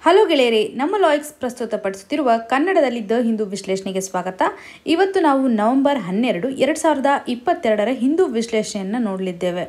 hello ಗೆಳೆಯರೇ ನಮ್ಮ ಲಾಯಕ್ಸ್ ಪ್ರಸ್ತುತಪಡಿಸುತ್ತಿರುವ ಕನ್ನಡದಲ್ಲಿ ದ ಹಿಂದೂ ವಿಶ್ಲೇಷಣೆಗೆ ಸ್ವಾಗತ ಇವತ್ತು ನಾವು ನವೆಂಬರ್ ಹನ್ನೆರಡು ಎರಡು ಸಾವಿರದ ಇಪ್ಪತ್ತೆರಡರ ಹಿಂದೂ ವಿಶ್ಲೇಷಣೆಯನ್ನು ನೋಡಲಿದ್ದೇವೆ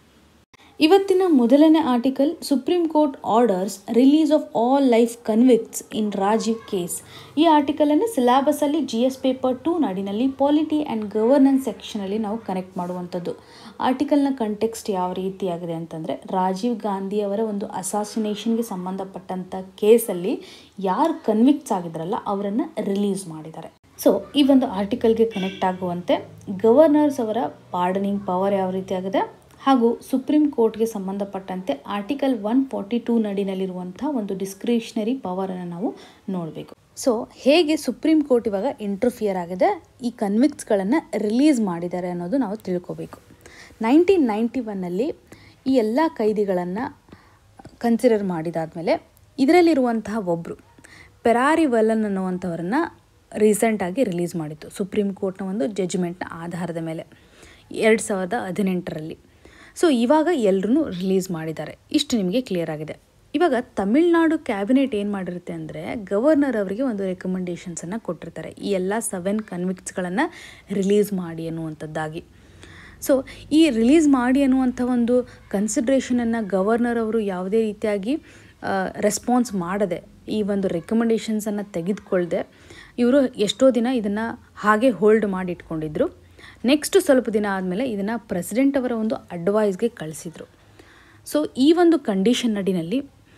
ಇವತ್ತಿನ ಮೊದಲನೇ article Supreme Court orders release of all life convicts in Rajiv case ಈ ಆರ್ಟಿಕಲನ್ನು ಸಿಲಾಬಸಲ್ಲಿ ಜಿ ಎಸ್ ಪೇಪರ್ ಟೂ ನಾಡಿನಲ್ಲಿ ಪಾಲಿಟಿ ಆ್ಯಂಡ್ ಗವರ್ನೆನ್ಸ್ ಸೆಕ್ಷನಲ್ಲಿ ನಾವು ಕನೆಕ್ಟ್ ಮಾಡುವಂಥದ್ದು ಆರ್ಟಿಕಲ್ನ ಕಂಟೆಕ್ಸ್ಟ್ ಯಾವ ರೀತಿಯಾಗಿದೆ ಅಂತಂದರೆ ರಾಜೀವ್ ಗಾಂಧಿ ಅವರ ಒಂದು ಅಸಾಸಿನೇಷನ್ಗೆ ಸಂಬಂಧಪಟ್ಟಂಥ ಕೇಸಲ್ಲಿ ಯಾರು ಕನ್ವಿಕ್ಟ್ಸ್ ಆಗಿದ್ರಲ್ಲ ಅವರನ್ನು ರಿಲೀಸ್ ಮಾಡಿದ್ದಾರೆ ಸೊ ಈ ಒಂದು ಆರ್ಟಿಕಲ್ಗೆ ಕನೆಕ್ಟ್ ಆಗುವಂತೆ ಗವರ್ನರ್ಸ್ ಅವರ ಪಾರ್ಡನಿಂಗ್ ಪವರ್ ಯಾವ ರೀತಿಯಾಗಿದೆ ಹಾಗೂ ಸುಪ್ರೀಂ ಕೋರ್ಟ್ಗೆ ಸಂಬಂಧಪಟ್ಟಂತೆ ಆರ್ಟಿಕಲ್ ಒನ್ ಫಾರ್ಟಿ ಟೂ ನಡಿನಲ್ಲಿರುವಂಥ ಒಂದು ಡಿಸ್ಕ್ರಿಷನರಿ ಪವರನ್ನು ನಾವು ನೋಡಬೇಕು ಸೊ ಹೇಗೆ ಸುಪ್ರೀಂ ಕೋರ್ಟ್ ಇವಾಗ ಇಂಟರ್ಫಿಯರ್ ಆಗಿದೆ ಈ ಕನ್ವಿಕ್ಟ್ಸ್ಗಳನ್ನು ರಿಲೀಸ್ ಮಾಡಿದ್ದಾರೆ ಅನ್ನೋದು ನಾವು ತಿಳ್ಕೋಬೇಕು ನೈನ್ಟೀನ್ ನೈಂಟಿ ಒನ್ನಲ್ಲಿ ಈ ಎಲ್ಲ ಕೈದಿಗಳನ್ನು ಕನ್ಸಿಡರ್ ಮಾಡಿದಾದಮೇಲೆ ಇದರಲ್ಲಿರುವಂತಹ ಒಬ್ಬರು ಪೆರಾರಿ ವಲ್ಲನ್ ಅನ್ನುವಂಥವ್ರನ್ನ ರೀಸೆಂಟಾಗಿ ರಿಲೀಸ್ ಮಾಡಿತ್ತು ಸುಪ್ರೀಂ ಕೋರ್ಟ್ನ ಒಂದು ಜಡ್ಜ್ಮೆಂಟ್ನ ಆಧಾರದ ಮೇಲೆ ಎರಡು ಸಾವಿರದ ಹದಿನೆಂಟರಲ್ಲಿ ಸೊ ಇವಾಗ ಎಲ್ಲರೂ ರಿಲೀಸ್ ಮಾಡಿದ್ದಾರೆ ಇಷ್ಟು ನಿಮಗೆ ಕ್ಲಿಯರ್ ಆಗಿದೆ ಇವಾಗ ತಮಿಳ್ನಾಡು ಕ್ಯಾಬಿನೆಟ್ ಏನು ಮಾಡಿರುತ್ತೆ ಅಂದರೆ ಗವರ್ನರ್ ಅವರಿಗೆ ಒಂದು ರೆಕಮೆಂಡೇಷನ್ಸನ್ನು ಕೊಟ್ಟಿರ್ತಾರೆ ಈ ಎಲ್ಲ ಸೆವೆನ್ ಕನ್ವಿಕ್ಟ್ಸ್ಗಳನ್ನು ರಿಲೀಸ್ ಮಾಡಿ ಅನ್ನುವಂಥದ್ದಾಗಿ ಸೊ ಈ ರಿಲೀಸ್ ಮಾಡಿ ಅನ್ನುವಂಥ ಒಂದು ಕನ್ಸಿಡ್ರೇಷನನ್ನು ಗವರ್ನರ್ ಅವರು ಯಾವುದೇ ರೀತಿಯಾಗಿ ರೆಸ್ಪಾನ್ಸ್ ಮಾಡದೆ ಈ ಒಂದು ರೆಕಮೆಂಡೇಷನ್ಸನ್ನು ತೆಗೆದುಕೊಳ್ಳದೆ ಇವರು ಎಷ್ಟೋ ದಿನ ಇದನ್ನು ಹಾಗೆ ಹೋಲ್ಡ್ ಮಾಡಿ ಇಟ್ಕೊಂಡಿದ್ರು ನೆಕ್ಸ್ಟ್ ಸ್ವಲ್ಪ ದಿನ ಆದಮೇಲೆ ಇದನ್ನು ಪ್ರೆಸಿಡೆಂಟ್ ಅವರ ಒಂದು ಅಡ್ವೈಸ್ಗೆ ಕಳಿಸಿದರು ಸೊ ಈ ಒಂದು ಕಂಡೀಷನ್ ನಡಿನಲ್ಲಿ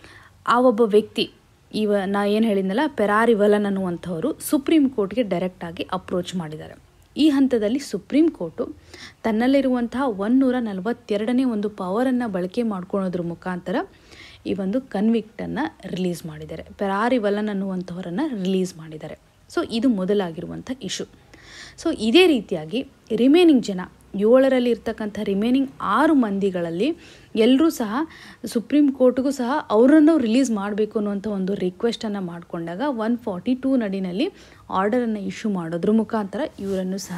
ಆ ಒಬ್ಬ ವ್ಯಕ್ತಿ ಇವ ನಾ ಏನು ಹೇಳಿದ್ನಲ್ಲ ಪೆರಾರಿ ವಲನ್ ಅನ್ನುವಂಥವರು ಸುಪ್ರೀಂ ಕೋರ್ಟ್ಗೆ ಡೈರೆಕ್ಟಾಗಿ ಅಪ್ರೋಚ್ ಮಾಡಿದ್ದಾರೆ ಈ ಹಂತದಲ್ಲಿ ಸುಪ್ರೀಂ ಕೋರ್ಟು ತನ್ನಲ್ಲಿರುವಂತಹ ಒನ್ನೂರ ನಲವತ್ತೆರಡನೇ ಒಂದು ಪವರನ್ನು ಬಳಕೆ ಮಾಡ್ಕೊಳೋದ್ರ ಮುಖಾಂತರ ಈ ಒಂದು ಕನ್ವಿಕ್ಟನ್ನು ರಿಲೀಸ್ ಮಾಡಿದ್ದಾರೆ ಪೆರಾರಿ ವಲನ್ ಅನ್ನುವಂಥವರನ್ನು ರಿಲೀಸ್ ಮಾಡಿದ್ದಾರೆ ಸೊ ಇದು ಮೊದಲಾಗಿರುವಂಥ ಇಶ್ಯೂ ಸೊ ಇದೇ ರೀತಿಯಾಗಿ ರಿಮೇನಿಂಗ್ ಜನ ಏಳರಲ್ಲಿ ಇರ್ತಕ್ಕಂಥ ರಿಮೇನಿಂಗ್ ಆರು ಮಂದಿಗಳಲ್ಲಿ ಎಲ್ಲರೂ ಸಹ ಸುಪ್ರೀಂ ಕೋರ್ಟ್ಗೂ ಸಹ ಅವರನ್ನು ರಿಲೀಸ್ ಮಾಡಬೇಕು ಅನ್ನುವಂಥ ಒಂದು ರಿಕ್ವೆಸ್ಟನ್ನು ಮಾಡಿಕೊಂಡಾಗ ಒನ್ ಫಾರ್ಟಿ ಟೂ ನಡಿನಲ್ಲಿ ಆರ್ಡರನ್ನು ಇಶ್ಯೂ ಮಾಡೋದ್ರ ಮುಖಾಂತರ ಇವರನ್ನು ಸಹ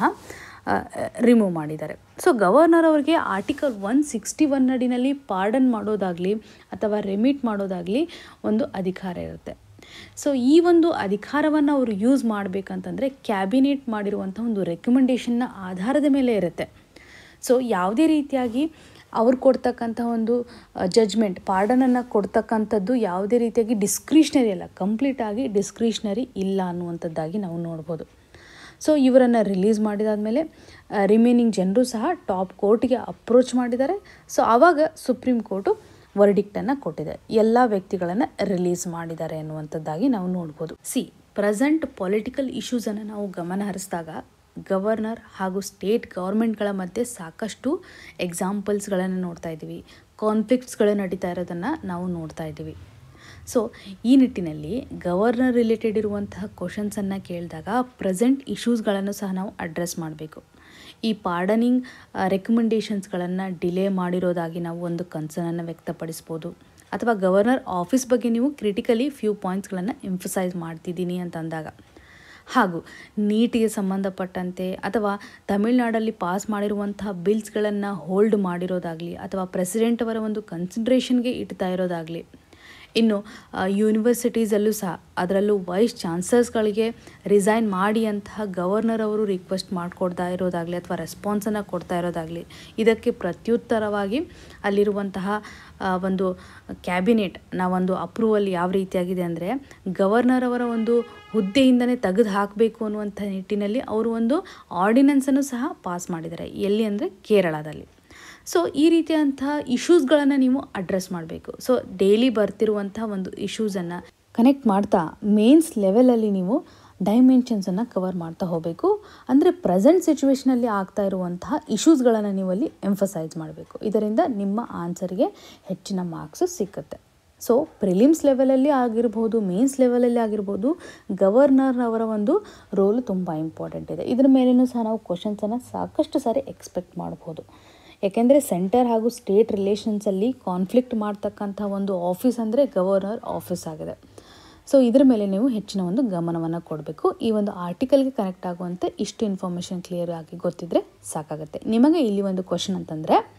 ರಿಮೂವ್ ಮಾಡಿದ್ದಾರೆ ಸೊ ಗವರ್ನರ್ ಅವರಿಗೆ ಆರ್ಟಿಕಲ್ ಒನ್ ಸಿಕ್ಸ್ಟಿ ಒನ್ ನಡಿನಲ್ಲಿ ಪಾರ್ಡನ್ ಮಾಡೋದಾಗಲಿ ಅಥವಾ ರೆಮಿಟ್ ಮಾಡೋದಾಗಲಿ ಒಂದು ಅಧಿಕಾರ ಇರುತ್ತೆ ಸೊ ಈ ಒಂದು ಅಧಿಕಾರವನ್ನು ಅವರು ಯೂಸ್ ಮಾಡಬೇಕಂತಂದರೆ ಕ್ಯಾಬಿನೆಟ್ ಮಾಡಿರುವಂಥ ಒಂದು ರೆಕಮೆಂಡೇಷನ್ನ ಆಧಾರದ ಮೇಲೆ ಇರುತ್ತೆ ಸೊ ಯಾವುದೇ ರೀತಿಯಾಗಿ ಅವ್ರು ಕೊಡ್ತಕ್ಕಂಥ ಒಂದು ಜಡ್ಜ್ಮೆಂಟ್ ಪಾರ್ಡನನ್ನು ಕೊಡ್ತಕ್ಕಂಥದ್ದು ಯಾವುದೇ ರೀತಿಯಾಗಿ ಡಿಸ್ಕ್ರಿಷ್ನರಿ ಅಲ್ಲ ಕಂಪ್ಲೀಟಾಗಿ ಡಿಸ್ಕ್ರಿಷ್ನರಿ ಇಲ್ಲ ಅನ್ನುವಂಥದ್ದಾಗಿ ನಾವು ನೋಡ್ಬೋದು ಸೊ ಇವರನ್ನು ರಿಲೀಸ್ ಮಾಡಿದಾದಮೇಲೆ ರಿಮೈನಿಂಗ್ ಜನರು ಸಹ ಟಾಪ್ ಕೋರ್ಟ್ಗೆ ಅಪ್ರೋಚ್ ಮಾಡಿದ್ದಾರೆ ಸೊ ಆವಾಗ ಸುಪ್ರೀಂ ಕೋರ್ಟು ವರ್ಡಿಕ್ಟನ್ನು ಕೊಟ್ಟಿದೆ ಎಲ್ಲ ವ್ಯಕ್ತಿಗಳನ್ನು ರಿಲೀಸ್ ಮಾಡಿದ್ದಾರೆ ಅನ್ನುವಂಥದ್ದಾಗಿ ನಾವು ನೋಡ್ಬೋದು ಸಿ ಪ್ರೆಸೆಂಟ್ ಪೊಲಿಟಿಕಲ್ ಇಶ್ಯೂಸನ್ನು ನಾವು ಗಮನ ಹರಿಸಿದಾಗ ಗವರ್ನರ್ ಹಾಗೂ ಸ್ಟೇಟ್ ಗೌರ್ಮೆಂಟ್ಗಳ ಮಧ್ಯೆ ಸಾಕಷ್ಟು ಎಕ್ಸಾಂಪಲ್ಸ್ಗಳನ್ನು ನೋಡ್ತಾ ಇದ್ದೀವಿ ಕಾನ್ಫ್ಲಿಕ್ಟ್ಸ್ಗಳು ನಡೀತಾ ಇರೋದನ್ನು ನಾವು ನೋಡ್ತಾ ಇದ್ದೀವಿ ಸೊ ಈ ನಿಟ್ಟಿನಲ್ಲಿ ಗವರ್ನರ್ ರಿಲೇಟೆಡ್ ಇರುವಂತಹ ಕ್ವಶನ್ಸನ್ನು ಕೇಳಿದಾಗ ಪ್ರೆಸೆಂಟ್ ಇಶ್ಯೂಸ್ಗಳನ್ನು ಸಹ ನಾವು ಅಡ್ರೆಸ್ ಮಾಡಬೇಕು ಈ ಪಾರ್ಡನಿಂಗ್ ರೆಕಮೆಂಡೇಷನ್ಸ್ಗಳನ್ನು ಡಿಲೇ ಮಾಡಿರೋದಾಗಿ ನಾವು ಒಂದು ಕನ್ಸರ್ನನ್ನು ವ್ಯಕ್ತಪಡಿಸ್ಬೋದು ಅಥವಾ ಗವರ್ನರ್ ಆಫೀಸ್ ಬಗ್ಗೆ ನೀವು ಕ್ರಿಟಿಕಲಿ ಫ್ಯೂ ಪಾಯಿಂಟ್ಸ್ಗಳನ್ನು ಎಂಫಸೈಸ್ ಮಾಡ್ತಿದ್ದೀನಿ ಅಂತ ಅಂದಾಗ ಹಾಗೂ ನೀಟಿಗೆ ಸಂಬಂಧಪಟ್ಟಂತೆ ಅಥವಾ ತಮಿಳುನಾಡಲ್ಲಿ ಪಾಸ್ ಮಾಡಿರುವಂತಹ ಬಿಲ್ಸ್ಗಳನ್ನು ಹೋಲ್ಡ್ ಮಾಡಿರೋದಾಗಲಿ ಅಥವಾ ಪ್ರೆಸಿಡೆಂಟ್ ಅವರ ಒಂದು ಕನ್ಸಿಡ್ರೇಷನ್ಗೆ ಇಡ್ತಾ ಇರೋದಾಗಲಿ ಇನ್ನು ಯೂನಿವರ್ಸಿಟೀಸಲ್ಲೂ ಸಹ ಅದರಲ್ಲೂ ವೈಸ್ ಚಾನ್ಸಲರ್ಸ್ಗಳಿಗೆ ರಿಸೈನ್ ಮಾಡಿ ಅಂತಹ ಗವರ್ನರ್ ಅವರು ರಿಕ್ವೆಸ್ಟ್ ಮಾಡಿಕೊಡ್ತಾ ಇರೋದಾಗಲಿ ಅಥವಾ ರೆಸ್ಪಾನ್ಸನ್ನು ಕೊಡ್ತಾ ಇರೋದಾಗಲಿ ಇದಕ್ಕೆ ಪ್ರತ್ಯುತ್ತರವಾಗಿ ಅಲ್ಲಿರುವಂತಹ ಒಂದು ಕ್ಯಾಬಿನೆಟ್ ನಾವೊಂದು ಅಪ್ರೂವಲ್ ಯಾವ ರೀತಿಯಾಗಿದೆ ಅಂದರೆ ಗವರ್ನರ್ ಅವರ ಒಂದು ಹುದ್ದೆಯಿಂದನೇ ತೆಗೆದು ಹಾಕಬೇಕು ಅನ್ನುವಂಥ ನಿಟ್ಟಿನಲ್ಲಿ ಅವರು ಒಂದು ಆರ್ಡಿನೆನ್ಸನ್ನು ಸಹ ಪಾಸ್ ಮಾಡಿದ್ದಾರೆ ಎಲ್ಲಿ ಅಂದರೆ ಕೇರಳದಲ್ಲಿ ಸೊ ಈ ರೀತಿಯಂಥ ಇಶ್ಯೂಸ್ಗಳನ್ನು ನೀವು ಅಡ್ರೆಸ್ ಮಾಡಬೇಕು ಸೊ ಡೈಲಿ ಬರ್ತಿರುವಂಥ ಒಂದು ಇಶ್ಯೂಸನ್ನು ಕನೆಕ್ಟ್ ಮಾಡ್ತಾ ಮೇನ್ಸ್ ಲೆವೆಲಲ್ಲಿ ನೀವು ಡೈಮೆನ್ಷನ್ಸನ್ನು ಕವರ್ ಮಾಡ್ತಾ ಹೋಗಬೇಕು ಅಂದರೆ ಪ್ರೆಸೆಂಟ್ ಸಿಚುವೇಷನಲ್ಲಿ ಆಗ್ತಾ ಇರುವಂತಹ ಇಶ್ಯೂಸ್ಗಳನ್ನು ನೀವು ಅಲ್ಲಿ ಎಂಫಸೈಸ್ ಮಾಡಬೇಕು ಇದರಿಂದ ನಿಮ್ಮ ಆನ್ಸರ್ಗೆ ಹೆಚ್ಚಿನ ಮಾರ್ಕ್ಸು ಸಿಕ್ಕುತ್ತೆ ಸೊ ಪ್ರಿಲಿಮ್ಸ್ ಲೆವೆಲಲ್ಲಿ ಆಗಿರ್ಬೋದು ಮೇನ್ಸ್ ಲೆವೆಲಲ್ಲಿ ಆಗಿರ್ಬೋದು ಗವರ್ನರ್ ಅವರ ಒಂದು ರೋಲು ತುಂಬ ಇಂಪಾರ್ಟೆಂಟ್ ಇದೆ ಇದ್ರ ಮೇಲೇನೂ ಸಹ ನಾವು ಕ್ವಶನ್ಸನ್ನು ಸಾಕಷ್ಟು ಸಾರಿ ಎಕ್ಸ್ಪೆಕ್ಟ್ ಮಾಡ್ಬೋದು ಯಾಕೆಂದರೆ ಸೆಂಟರ್ ಹಾಗೂ ಸ್ಟೇಟ್ ರಿಲೇಷನ್ಸಲ್ಲಿ ಕಾನ್ಫ್ಲಿಕ್ಟ್ ಮಾಡ್ತಕ್ಕಂಥ ಒಂದು ಆಫೀಸ್ ಅಂದರೆ ಗವರ್ನರ್ ಆಫೀಸ್ ಆಗಿದೆ ಸೊ ಇದ್ರ ಮೇಲೆ ನೀವು ಹೆಚ್ಚಿನ ಒಂದು ಗಮನವನ್ನು ಕೊಡಬೇಕು ಈ ಒಂದು ಆರ್ಟಿಕಲ್ಗೆ ಕನೆಕ್ಟ್ ಆಗುವಂತೆ ಇಷ್ಟು ಇನ್ಫಾರ್ಮೇಷನ್ ಕ್ಲಿಯರ್ ಆಗಿ ಗೊತ್ತಿದ್ರೆ ಸಾಕಾಗುತ್ತೆ ನಿಮಗೆ ಇಲ್ಲಿ ಒಂದು ಕ್ವಶನ್ ಅಂತಂದರೆ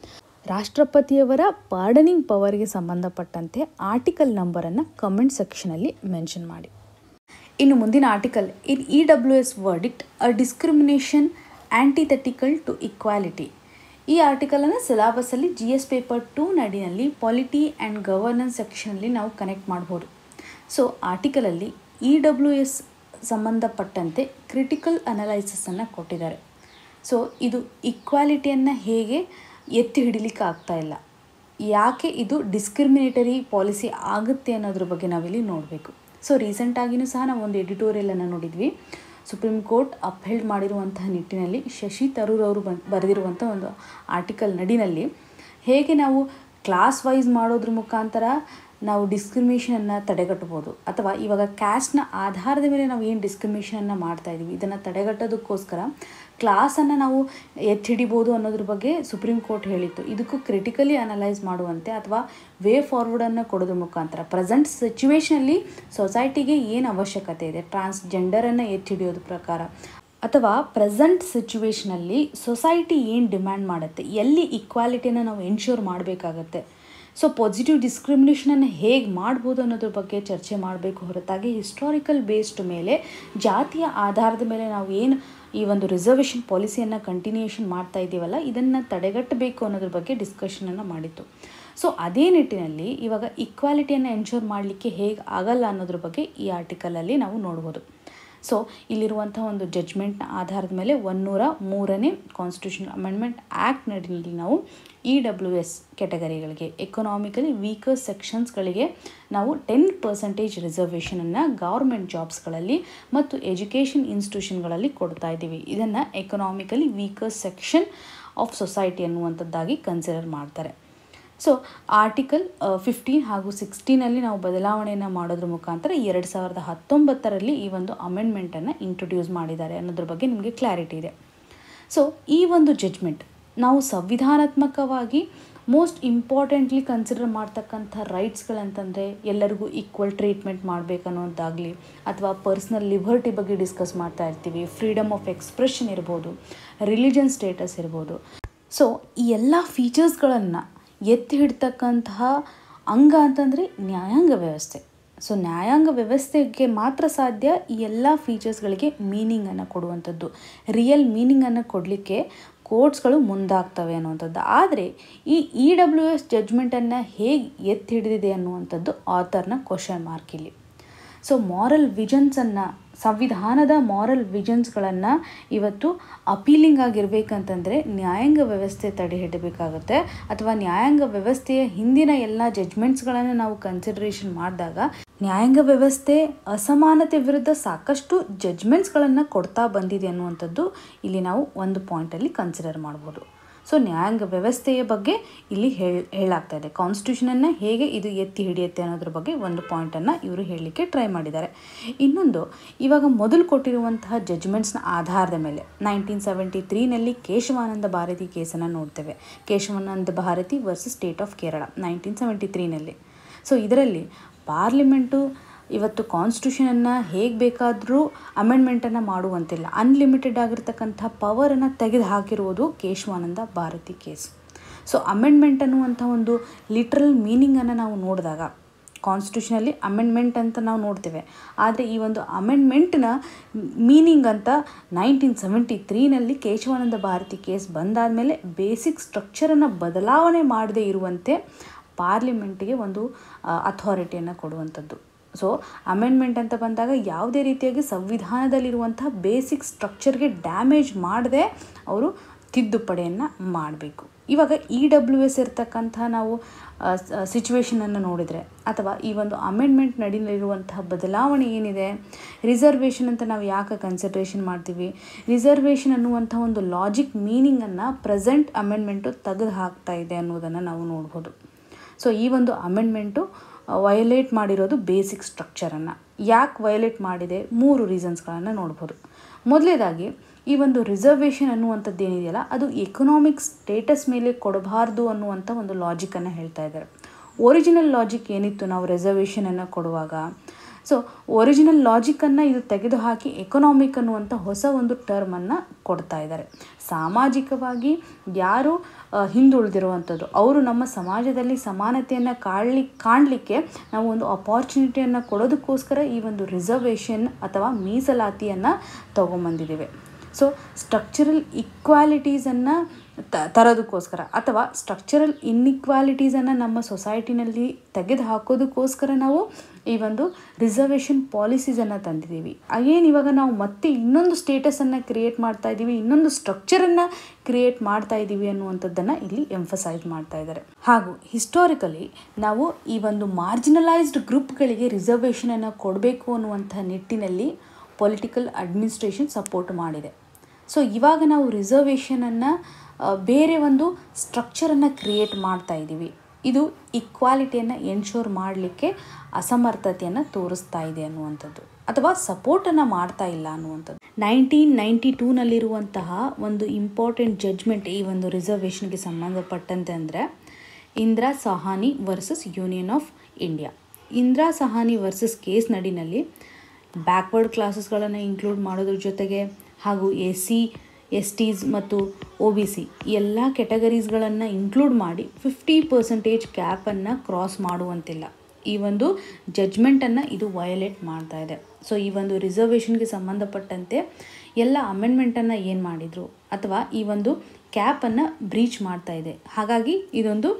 ರಾಷ್ಟ್ರಪತಿಯವರ ಪಾರ್ಡನಿಂಗ್ ಪವರ್ಗೆ ಸಂಬಂಧಪಟ್ಟಂತೆ ಆರ್ಟಿಕಲ್ ನಂಬರನ್ನು ಕಮೆಂಟ್ ಸೆಕ್ಷನಲ್ಲಿ ಮೆನ್ಷನ್ ಮಾಡಿ ಇನ್ನು ಮುಂದಿನ article in E W S verdict a discrimination antithetical to equality ಈ ಆರ್ಟಿಕಲನ್ನು ಸಿಲಾಬಸಲ್ಲಿ ಜಿ ಎಸ್ ಪೇಪರ್ ಟೂ ನಡಿನಲ್ಲಿ ಪಾಲಿಟಿ ಆ್ಯಂಡ್ ಗವರ್ನೆನ್ಸ್ ಸೆಕ್ಷನಲ್ಲಿ ನಾವು ಕನೆಕ್ಟ್ ಮಾಡ್ಬೋದು ಸೊ ಆರ್ಟಿಕಲಲ್ಲಿ ಇ ಡಬ್ಲ್ಯೂ ಎಸ್ ಸಂಬಂಧಪಟ್ಟಂತೆ ಕ್ರಿಟಿಕಲ್ ಅನಲೈಸಸನ್ನು ಕೊಟ್ಟಿದ್ದಾರೆ ಸೊ ಇದು ಇಕ್ವಾಲಿಟಿಯನ್ನು ಹೇಗೆ ಎತ್ತಿ ಹಿಡಿಲಿಕ್ಕೆ ಆಗ್ತಾ ಇಲ್ಲ ಯಾಕೆ ಇದು ಡಿಸ್ಕ್ರಿಮಿನೇಟರಿ ಪಾಲಿಸಿ ಆಗುತ್ತೆ ಅನ್ನೋದ್ರ ಬಗ್ಗೆ ನಾವಿಲ್ಲಿ ನೋಡಬೇಕು ಸೊ ರೀಸೆಂಟಾಗಿಯೂ ಸಹ ನಾವು ಒಂದು ಎಡಿಟೋರಿಯಲನ್ನು ನೋಡಿದ್ವಿ ಸುಪ್ರೀಂ ಕೋರ್ಟ್ ಅಪ್ಹೆಲ್ಡ್ ಮಾಡಿರುವಂತಹ ನಿಟ್ಟಿನಲ್ಲಿ ಶಶಿ ತರೂರ್ ಅವರು ಬ ಬರೆದಿರುವಂಥ ಒಂದು ಆರ್ಟಿಕಲ್ ನಡಿನಲ್ಲಿ ಹೇಗೆ ನಾವು ಕ್ಲಾಸ್ ವೈಸ್ ಮಾಡೋದ್ರ ಮುಖಾಂತರ ನಾವು ಡಿಸ್ಕ್ರಿಮಿನೇಷನನ್ನು ತಡೆಗಟ್ಟಬೋದು ಅಥವಾ ಇವಾಗ ಕ್ಯಾಸ್ಟ್ನ ಆಧಾರದ ಮೇಲೆ ನಾವು ಏನು ಡಿಸ್ಕ್ರಿಮಿನೇಷನನ್ನು ಮಾಡ್ತಾ ಇದ್ದೀವಿ ಇದನ್ನು ತಡೆಗಟ್ಟೋದಕ್ಕೋಸ್ಕರ ಕ್ಲಾಸನ್ನು ನಾವು ಎತ್ತಿ ಹಿಡಿಬೋದು ಅನ್ನೋದ್ರ ಬಗ್ಗೆ ಸುಪ್ರೀಂ ಕೋರ್ಟ್ ಹೇಳಿತ್ತು ಇದಕ್ಕೂ ಕ್ರಿಟಿಕಲಿ ಅನಲೈಸ್ ಮಾಡುವಂತೆ ಅಥವಾ ವೇ ಫಾರ್ವರ್ಡನ್ನು ಕೊಡೋದ್ರ ಮುಖಾಂತರ ಪ್ರೆಸೆಂಟ್ ಸಿಚುವೇಷನಲ್ಲಿ ಸೊಸೈಟಿಗೆ ಏನು ಅವಶ್ಯಕತೆ ಇದೆ ಟ್ರಾನ್ಸ್ಜೆಂಡರನ್ನು ಎತ್ತಿ ಹಿಡಿಯೋದ್ರ ಪ್ರಕಾರ ಅಥವಾ ಪ್ರೆಸೆಂಟ್ ಸಿಚುವೇಷನಲ್ಲಿ ಸೊಸೈಟಿ ಏನು ಡಿಮ್ಯಾಂಡ್ ಮಾಡುತ್ತೆ ಎಲ್ಲಿ ಇಕ್ವಾಲಿಟಿನ ನಾವು ಎನ್ಶೂರ್ ಮಾಡಬೇಕಾಗತ್ತೆ ಸೊ ಪಾಸಿಟಿವ್ ಡಿಸ್ಕ್ರಿಮಿನೇಷನನ್ನು ಹೇಗೆ ಮಾಡ್ಬೋದು ಅನ್ನೋದ್ರ ಬಗ್ಗೆ ಚರ್ಚೆ ಮಾಡಬೇಕು ಹೊರತಾಗಿ ಹಿಸ್ಟಾರಿಕಲ್ ಬೇಸ್ಡ್ ಮೇಲೆ ಜಾತಿಯ ಆಧಾರದ ಮೇಲೆ ನಾವು ಏನು ಈ ಒಂದು ರಿಸರ್ವೇಷನ್ ಪಾಲಿಸಿಯನ್ನು ಕಂಟಿನ್ಯೂಷನ್ ಮಾಡ್ತಾ ಇದ್ದೀವಲ್ಲ ಇದನ್ನು ತಡೆಗಟ್ಟಬೇಕು ಅನ್ನೋದ್ರ ಬಗ್ಗೆ ಡಿಸ್ಕಷನನ್ನು ಮಾಡಿತ್ತು ಸೊ ಅದೇ ನಿಟ್ಟಿನಲ್ಲಿ ಇವಾಗ ಇಕ್ವಾಲಿಟಿಯನ್ನು ಎನ್ಶೋರ್ ಮಾಡಲಿಕ್ಕೆ ಹೇಗೆ ಆಗಲ್ಲ ಅನ್ನೋದ್ರ ಬಗ್ಗೆ ಈ ಆರ್ಟಿಕಲಲ್ಲಿ ನಾವು ನೋಡ್ಬೋದು ಸೊ ಇಲ್ಲಿರುವಂಥ ಒಂದು ಜಡ್ಜ್ಮೆಂಟ್ನ ಆಧಾರದ ಮೇಲೆ ಒನ್ನೂರ ಮೂರನೇ ಕಾನ್ಸ್ಟಿಟ್ಯೂಷನ್ ಅಮೆಂಡ್ಮೆಂಟ್ ಆ್ಯಕ್ಟ್ ನಡಿನಲ್ಲಿ ನಾವು ಇ ಡಬ್ಲ್ಯೂ ಎಸ್ ಕೆಟಗರಿಗಳಿಗೆ ಎಕನಾಮಿಕಲಿ ವೀಕರ್ ಸೆಕ್ಷನ್ಸ್ಗಳಿಗೆ ನಾವು ಟೆನ್ ಪರ್ಸೆಂಟೇಜ್ ರಿಸರ್ವೇಷನನ್ನು ಗೌರ್ಮೆಂಟ್ ಜಾಬ್ಸ್ಗಳಲ್ಲಿ ಮತ್ತು ಎಜುಕೇಷನ್ ಇನ್ಸ್ಟಿಟ್ಯೂಷನ್ಗಳಲ್ಲಿ ಕೊಡ್ತಾ ಇದ್ದೀವಿ ಇದನ್ನು economically weaker section of society ಅನ್ನುವಂಥದ್ದಾಗಿ ಕನ್ಸಿಡರ್ ಮಾಡ್ತಾರೆ ಸೊ ಆರ್ಟಿಕಲ್ ಫಿಫ್ಟೀನ್ ಹಾಗೂ ಸಿಕ್ಸ್ಟೀನಲ್ಲಿ ನಾವು ಬದಲಾವಣೆಯನ್ನು ಮಾಡೋದ್ರ ಮುಖಾಂತರ ಎರಡು ಸಾವಿರದ ಹತ್ತೊಂಬತ್ತರಲ್ಲಿ ಈ ಒಂದು ಅಮೆಂಡ್ಮೆಂಟನ್ನು ಇಂಟ್ರೊಡ್ಯೂಸ್ ಮಾಡಿದ್ದಾರೆ ಅನ್ನೋದ್ರ ಬಗ್ಗೆ ನಿಮಗೆ ಕ್ಲಾರಿಟಿ ಇದೆ ಸೊ ಈ ಒಂದು ಜಡ್ಜ್ಮೆಂಟ್ ನಾವು ಸಂವಿಧಾನಾತ್ಮಕವಾಗಿ ಮೋಸ್ಟ್ ಇಂಪಾರ್ಟೆಂಟ್ಲಿ ಕನ್ಸಿಡರ್ ಮಾಡ್ತಕ್ಕಂಥ ರೈಟ್ಸ್ಗಳಂತಂದರೆ ಎಲ್ಲರಿಗೂ ಈಕ್ವಲ್ ಟ್ರೀಟ್ಮೆಂಟ್ ಮಾಡಬೇಕನ್ನೋದಾಗಲಿ ಅಥವಾ ಪರ್ಸ್ನಲ್ ಲಿಬರ್ಟಿ ಬಗ್ಗೆ ಡಿಸ್ಕಸ್ ಮಾಡ್ತಾ ಇರ್ತೀವಿ ಫ್ರೀಡಮ್ ಆಫ್ ಎಕ್ಸ್ಪ್ರೆಷನ್ ಇರ್ಬೋದು ರಿಲಿಜನ್ ಸ್ಟೇಟಸ್ ಇರ್ಬೋದು ಸೊ ಈ ಎಲ್ಲ ಫೀಚರ್ಸ್ಗಳನ್ನು ಎತ್ತಿ ಹಿಡ್ತಕ್ಕಂತಹ ಅಂಗ ಅಂತಂದರೆ ನ್ಯಾಯಾಂಗ ವ್ಯವಸ್ಥೆ ಸೊ ನ್ಯಾಯಾಂಗ ವ್ಯವಸ್ಥೆಗೆ ಮಾತ್ರ ಸಾಧ್ಯ ಈ ಎಲ್ಲ ಫೀಚರ್ಸ್ಗಳಿಗೆ ಮೀನಿಂಗನ್ನು ಕೊಡುವಂಥದ್ದು ರಿಯಲ್ ಮೀನಿಂಗನ್ನು ಕೊಡಲಿಕ್ಕೆ ಕೋರ್ಟ್ಸ್ಗಳು ಮುಂದಾಗ್ತವೆ ಅನ್ನುವಂಥದ್ದು ಆದರೆ ಈ ಇ ಡಬ್ಲ್ಯೂ ಎಸ್ ಜಡ್ಜ್ಮೆಂಟನ್ನು ಹೇಗೆ ಎತ್ತಿ ಹಿಡಿದಿದೆ ಅನ್ನುವಂಥದ್ದು ಆಥರ್ನ ಕ್ವಶನ್ ಮಾರ್ಕ್ ಇಲ್ಲಿ ಸೊ ಮಾರಲ್ ವಿಜನ್ಸನ್ನು ಸಂವಿಧಾನದ ಮಾರಲ್ ವಿಜನ್ಸ್ಗಳನ್ನು ಇವತ್ತು ಅಪೀಲಿಂಗ್ ಆಗಿರಬೇಕಂತಂದರೆ ನ್ಯಾಯಾಂಗ ವ್ಯವಸ್ಥೆ ತಡೆ ಹಿಡಬೇಕಾಗುತ್ತೆ ಅಥವಾ ನ್ಯಾಯಾಂಗ ವ್ಯವಸ್ಥೆಯ ಹಿಂದಿನ ಎಲ್ಲ ಜಡ್ಜ್ಮೆಂಟ್ಸ್ಗಳನ್ನು ನಾವು ಕನ್ಸಿಡರೇಷನ್ ಮಾಡಿದಾಗ ನ್ಯಾಯಾಂಗ ವ್ಯವಸ್ಥೆ ಅಸಮಾನತೆ ವಿರುದ್ಧ ಸಾಕಷ್ಟು ಜಡ್ಜ್ಮೆಂಟ್ಸ್ಗಳನ್ನು ಕೊಡ್ತಾ ಬಂದಿದೆ ಅನ್ನುವಂಥದ್ದು ಇಲ್ಲಿ ನಾವು ಒಂದು ಪಾಯಿಂಟಲ್ಲಿ ಕನ್ಸಿಡರ್ ಮಾಡ್ಬೋದು ಸೊ ನ್ಯಾಯಾಂಗ ವ್ಯವಸ್ಥೆಯ ಬಗ್ಗೆ ಇಲ್ಲಿ ಹೇಳಿ ಹೇಳಾಗ್ತಾ ಇದೆ ಕಾನ್ಸ್ಟಿಟ್ಯೂಷನನ್ನು ಹೇಗೆ ಇದು ಎತ್ತಿ ಹಿಡಿಯುತ್ತೆ ಅನ್ನೋದ್ರ ಬಗ್ಗೆ ಒಂದು ಪಾಯಿಂಟನ್ನು ಇವರು ಹೇಳಲಿಕ್ಕೆ ಟ್ರೈ ಮಾಡಿದ್ದಾರೆ ಇನ್ನೊಂದು ಇವಾಗ ಮೊದಲು ಕೊಟ್ಟಿರುವಂತಹ ಜಡ್ಜ್ಮೆಂಟ್ಸ್ನ ಆಧಾರದ ಮೇಲೆ ನೈನ್ಟೀನ್ ಸೆವೆಂಟಿ ತ್ರೀನಲ್ಲಿ ಕೇಶವಾನಂದ ಭಾರತಿ ಕೇಸನ್ನು ನೋಡ್ತೇವೆ Kesavananda Bharati versus state of Kerala nineteen seventy ತ್ರೀನಲ್ಲಿ ಸೊ ಇದರಲ್ಲಿ ಪಾರ್ಲಿಮೆಂಟು ಇವತ್ತು ಕಾನ್ಸ್ಟಿಟ್ಯೂಷನನ್ನು ಹೇಗೆ ಬೇಕಾದರೂ ಅಮೆಂಡ್ಮೆಂಟನ್ನು ಮಾಡುವಂತಿಲ್ಲ ಅನ್ಲಿಮಿಟೆಡ್ ಆಗಿರ್ತಕ್ಕಂಥ ಪವರನ್ನು ತೆಗೆದು ಹಾಕಿರುವುದು Kesavananda Bharati case so amendment ಅನ್ನುವಂಥ ಒಂದು ಲಿಟ್ರಲ್ ಮೀನಿಂಗನ್ನು ನಾವು ನೋಡಿದಾಗ ಕಾನ್ಸ್ಟಿಟ್ಯೂಷನಲ್ಲಿ ಅಮೆಂಡ್ಮೆಂಟ್ ಅಂತ ನಾವು ನೋಡ್ತೇವೆ ಆದರೆ ಈ ಒಂದು ಅಮೆಂಡ್ಮೆಂಟ್ನ ಮೀನಿಂಗ್ ಅಂತ ನೈನ್ಟೀನ್ ಸೆವೆಂಟಿ ತ್ರೀನಲ್ಲಿ ಕೇಶವಾನಂದ ಭಾರತಿ ಕೇಸ್ ಬಂದಾದಮೇಲೆ ಬೇಸಿಕ್ ಸ್ಟ್ರಕ್ಚರನ್ನು ಬದಲಾವಣೆ ಮಾಡದೇ ಇರುವಂತೆ ಪಾರ್ಲಿಮೆಂಟಿಗೆ ಒಂದು ಅಥಾರಿಟಿಯನ್ನು ಕೊಡುವಂಥದ್ದು ಸೊ ಅಮೆಂಡ್ಮೆಂಟ್ ಅಂತ ಬಂದಾಗ ಯಾವುದೇ ರೀತಿಯಾಗಿ ಸಂವಿಧಾನದಲ್ಲಿರುವಂಥ ಬೇಸಿಕ್ ಸ್ಟ್ರಕ್ಚರ್ಗೆ ಡ್ಯಾಮೇಜ್ ಮಾಡದೆ ಅವರು ತಿದ್ದುಪಡಿಯನ್ನು ಮಾಡಬೇಕು ಇವಾಗ ಇ ಡಬ್ಲ್ಯೂ ಎಸ್ ಇರ್ತಕ್ಕಂಥ ನಾವು ಸಿಚುವೇಶನನ್ನು ನೋಡಿದರೆ ಅಥವಾ ಈ ಒಂದು ಅಮೆಂಡ್ಮೆಂಟ್ ನಡಿಲಿರುವಂತಹ ಬದಲಾವಣೆ ಏನಿದೆ ರಿಸರ್ವೇಷನ್ ಅಂತ ನಾವು ಯಾಕೆ ಕನ್ಸಿಡ್ರೇಷನ್ ಮಾಡ್ತೀವಿ ರಿಸರ್ವೇಷನ್ ಅನ್ನುವಂಥ ಒಂದು ಲಾಜಿಕ್ ಮೀನಿಂಗನ್ನು ಪ್ರೆಸೆಂಟ್ ಅಮೆಂಡ್ಮೆಂಟು ತೆಗೆದು ಹಾಕ್ತಾ ಇದೆ ಅನ್ನೋದನ್ನು ನಾವು ನೋಡ್ಬೋದು ಸೊ ಈ ಒಂದು ಅಮೆಂಡ್ಮೆಂಟು ವಯೋಲೇಟ್ ಮಾಡಿರೋದು ಬೇಸಿಕ್ ಸ್ಟ್ರಕ್ಚರನ್ನು ಯಾಕೆ ವಯೋಲೇಟ್ ಮಾಡಿದೆ ಮೂರು ರೀಸನ್ಸ್ಗಳನ್ನು ನೋಡ್ಬೋದು ಮೊದಲೇದಾಗಿ ಈ ಒಂದು ರಿಸರ್ವೇಷನ್ ಅನ್ನುವಂಥದ್ದು ಏನಿದೆಯಲ್ಲ ಅದು ಎಕನಾಮಿಕ್ ಸ್ಟೇಟಸ್ ಮೇಲೆ ಕೊಡಬಾರ್ದು ಅನ್ನುವಂಥ ಒಂದು ಲಾಜಿಕನ್ನು ಹೇಳ್ತಾ ಇದ್ದಾರೆ ಒರಿಜಿನಲ್ ಲಾಜಿಕ್ ಏನಿತ್ತು ನಾವು ರಿಸರ್ವೇಷನನ್ನು ಕೊಡುವಾಗ ಸೊ ಒರಿಜಿನಲ್ ಲಾಜಿಕನ್ನು ಇದು ತೆಗೆದುಹಾಕಿ ಎಕನಾಮಿಕ್ ಅನ್ನುವಂಥ ಹೊಸ ಒಂದು ಟರ್ಮನ್ನು ಕೊಡ್ತಾ ಇದ್ದಾರೆ ಸಾಮಾಜಿಕವಾಗಿ ಯಾರು ಆ, ಹಿಂದುಳಿದಿರುವಂಥದ್ದು ಅವರು ನಮ್ಮ ಸಮಾಜದಲ್ಲಿ ಸಮಾನತೆಯನ್ನು ಕಾಣಲಿ ಕಾಣಲಿಕ್ಕೆ ನಾವು ಒಂದು ಅಪಾರ್ಚುನಿಟಿಯನ್ನು ಕೊಡೋದಕ್ಕೋಸ್ಕರ ಈ ಒಂದು ರಿಸರ್ವೇಷನ್ ಅಥವಾ ಮೀಸಲಾತಿಯನ್ನು ತಗೊಂಬಂದಿದ್ದೇವೆ ಸೊ ಸ್ಟ್ರಕ್ಚರಲ್ ಇಕ್ವಾಲಿಟೀಸನ್ನು ತ ತರೋದಕ್ಕೋಸ್ಕರ ಅಥವಾ ಸ್ಟ್ರಕ್ಚರಲ್ ಇನ್ಇಕ್ವಾಲಿಟೀಸನ್ನು ನಮ್ಮ ಸೊಸೈಟಿನಲ್ಲಿ ತೆಗೆದು ಹಾಕೋದಕ್ಕೋಸ್ಕರ ನಾವು ಈ ಒಂದು ರಿಸರ್ವೇಷನ್ ಪಾಲಿಸೀಸನ್ನು ತಂದಿದ್ದೀವಿ ಅಗೇನ್ ಇವಾಗ ನಾವು ಮತ್ತೆ ಇನ್ನೊಂದು ಸ್ಟೇಟಸನ್ನು ಕ್ರಿಯೇಟ್ ಮಾಡ್ತಾ ಇದ್ದೀವಿ ಇನ್ನೊಂದು ಸ್ಟ್ರಕ್ಚರನ್ನು ಕ್ರಿಯೇಟ್ ಮಾಡ್ತಾ ಇದ್ದೀವಿ ಅನ್ನುವಂಥದ್ದನ್ನು ಇಲ್ಲಿ ಎಂಫಸೈಸ್ ಮಾಡ್ತಾ ಇದ್ದಾರೆ ಹಾಗೂ ಹಿಸ್ಟಾರಿಕಲಿ ನಾವು ಈ ಒಂದು ಮಾರ್ಜಿನಲೈಸ್ಡ್ ಗ್ರೂಪ್ಗಳಿಗೆ ರಿಸರ್ವೇಷನನ್ನು ಕೊಡಬೇಕು ಅನ್ನುವಂಥ ನಿಟ್ಟಿನಲ್ಲಿ ಪೊಲಿಟಿಕಲ್ ಅಡ್ಮಿನಿಸ್ಟ್ರೇಷನ್ ಸಪೋರ್ಟ್ ಮಾಡಿದೆ ಸೊ ಇವಾಗ ನಾವು ರಿಸರ್ವೇಷನನ್ನು ಬೇರೆ ಒಂದು ಸ್ಟ್ರಕ್ಚರನ್ನು ಕ್ರಿಯೇಟ್ ಮಾಡ್ತಾ ಇದ್ದೀವಿ ಇದು ಇಕ್ವಾಲಿಟಿಯನ್ನು ಎನ್ಶೋರ್ ಮಾಡಲಿಕ್ಕೆ ಅಸಮರ್ಥತೆಯನ್ನು ತೋರಿಸ್ತಾ ಇದೆ ಅನ್ನುವಂಥದ್ದು ಅಥವಾ ಸಪೋರ್ಟನ್ನು ಮಾಡ್ತಾ ಇಲ್ಲ ಅನ್ನುವಂಥದ್ದು ನೈನ್ಟೀನ್ ನೈಂಟಿ ಟೂನಲ್ಲಿರುವಂತಹ ಒಂದು ಇಂಪಾರ್ಟೆಂಟ್ ಜಡ್ಜ್ಮೆಂಟ್ ಈ ಒಂದು ರಿಸರ್ವೇಷನ್ಗೆ ಸಂಬಂಧಪಟ್ಟಂತೆ ಅಂದರೆ Indira Sawhney versus Union of India Indira Sawhney versus case ನಡಿನಲ್ಲಿ ಬ್ಯಾಕ್ವರ್ಡ್ ಕ್ಲಾಸಸ್ಗಳನ್ನು ಇನ್ಕ್ಲೂಡ್ ಮಾಡೋದ್ರ ಜೊತೆಗೆ ಹಾಗೂ ಎಸ್ ಸಿ ಎಸ್ ಟೀಸ್ ಮತ್ತು ಒ ಬಿ ಸಿ ಎಲ್ಲ ಕೆಟಗರೀಸ್ಗಳನ್ನು ಇನ್ಕ್ಲೂಡ್ ಮಾಡಿ ಫಿಫ್ಟಿ ಪರ್ಸೆಂಟೇಜ್ ಕ್ಯಾಪನ್ನು ಕ್ರಾಸ್ ಮಾಡುವಂತಿಲ್ಲ ಈ ಒಂದು ಜಡ್ಜ್ಮೆಂಟನ್ನು ಇದು ವಯೋಲೇಟ್ ಮಾಡ್ತಾ ಇದೆ ಸೊ ಈ ಒಂದು ರಿಸರ್ವೇಷನ್ಗೆ ಸಂಬಂಧಪಟ್ಟಂತೆ ಎಲ್ಲ ಅಮೆಂಡ್ಮೆಂಟನ್ನು ಏನು ಮಾಡಿದರು ಅಥವಾ ಈ ಒಂದು ಕ್ಯಾಪನ್ನು ಬ್ರೀಚ್ ಮಾಡ್ತಾ ಇದೆ ಹಾಗಾಗಿ ಇದೊಂದು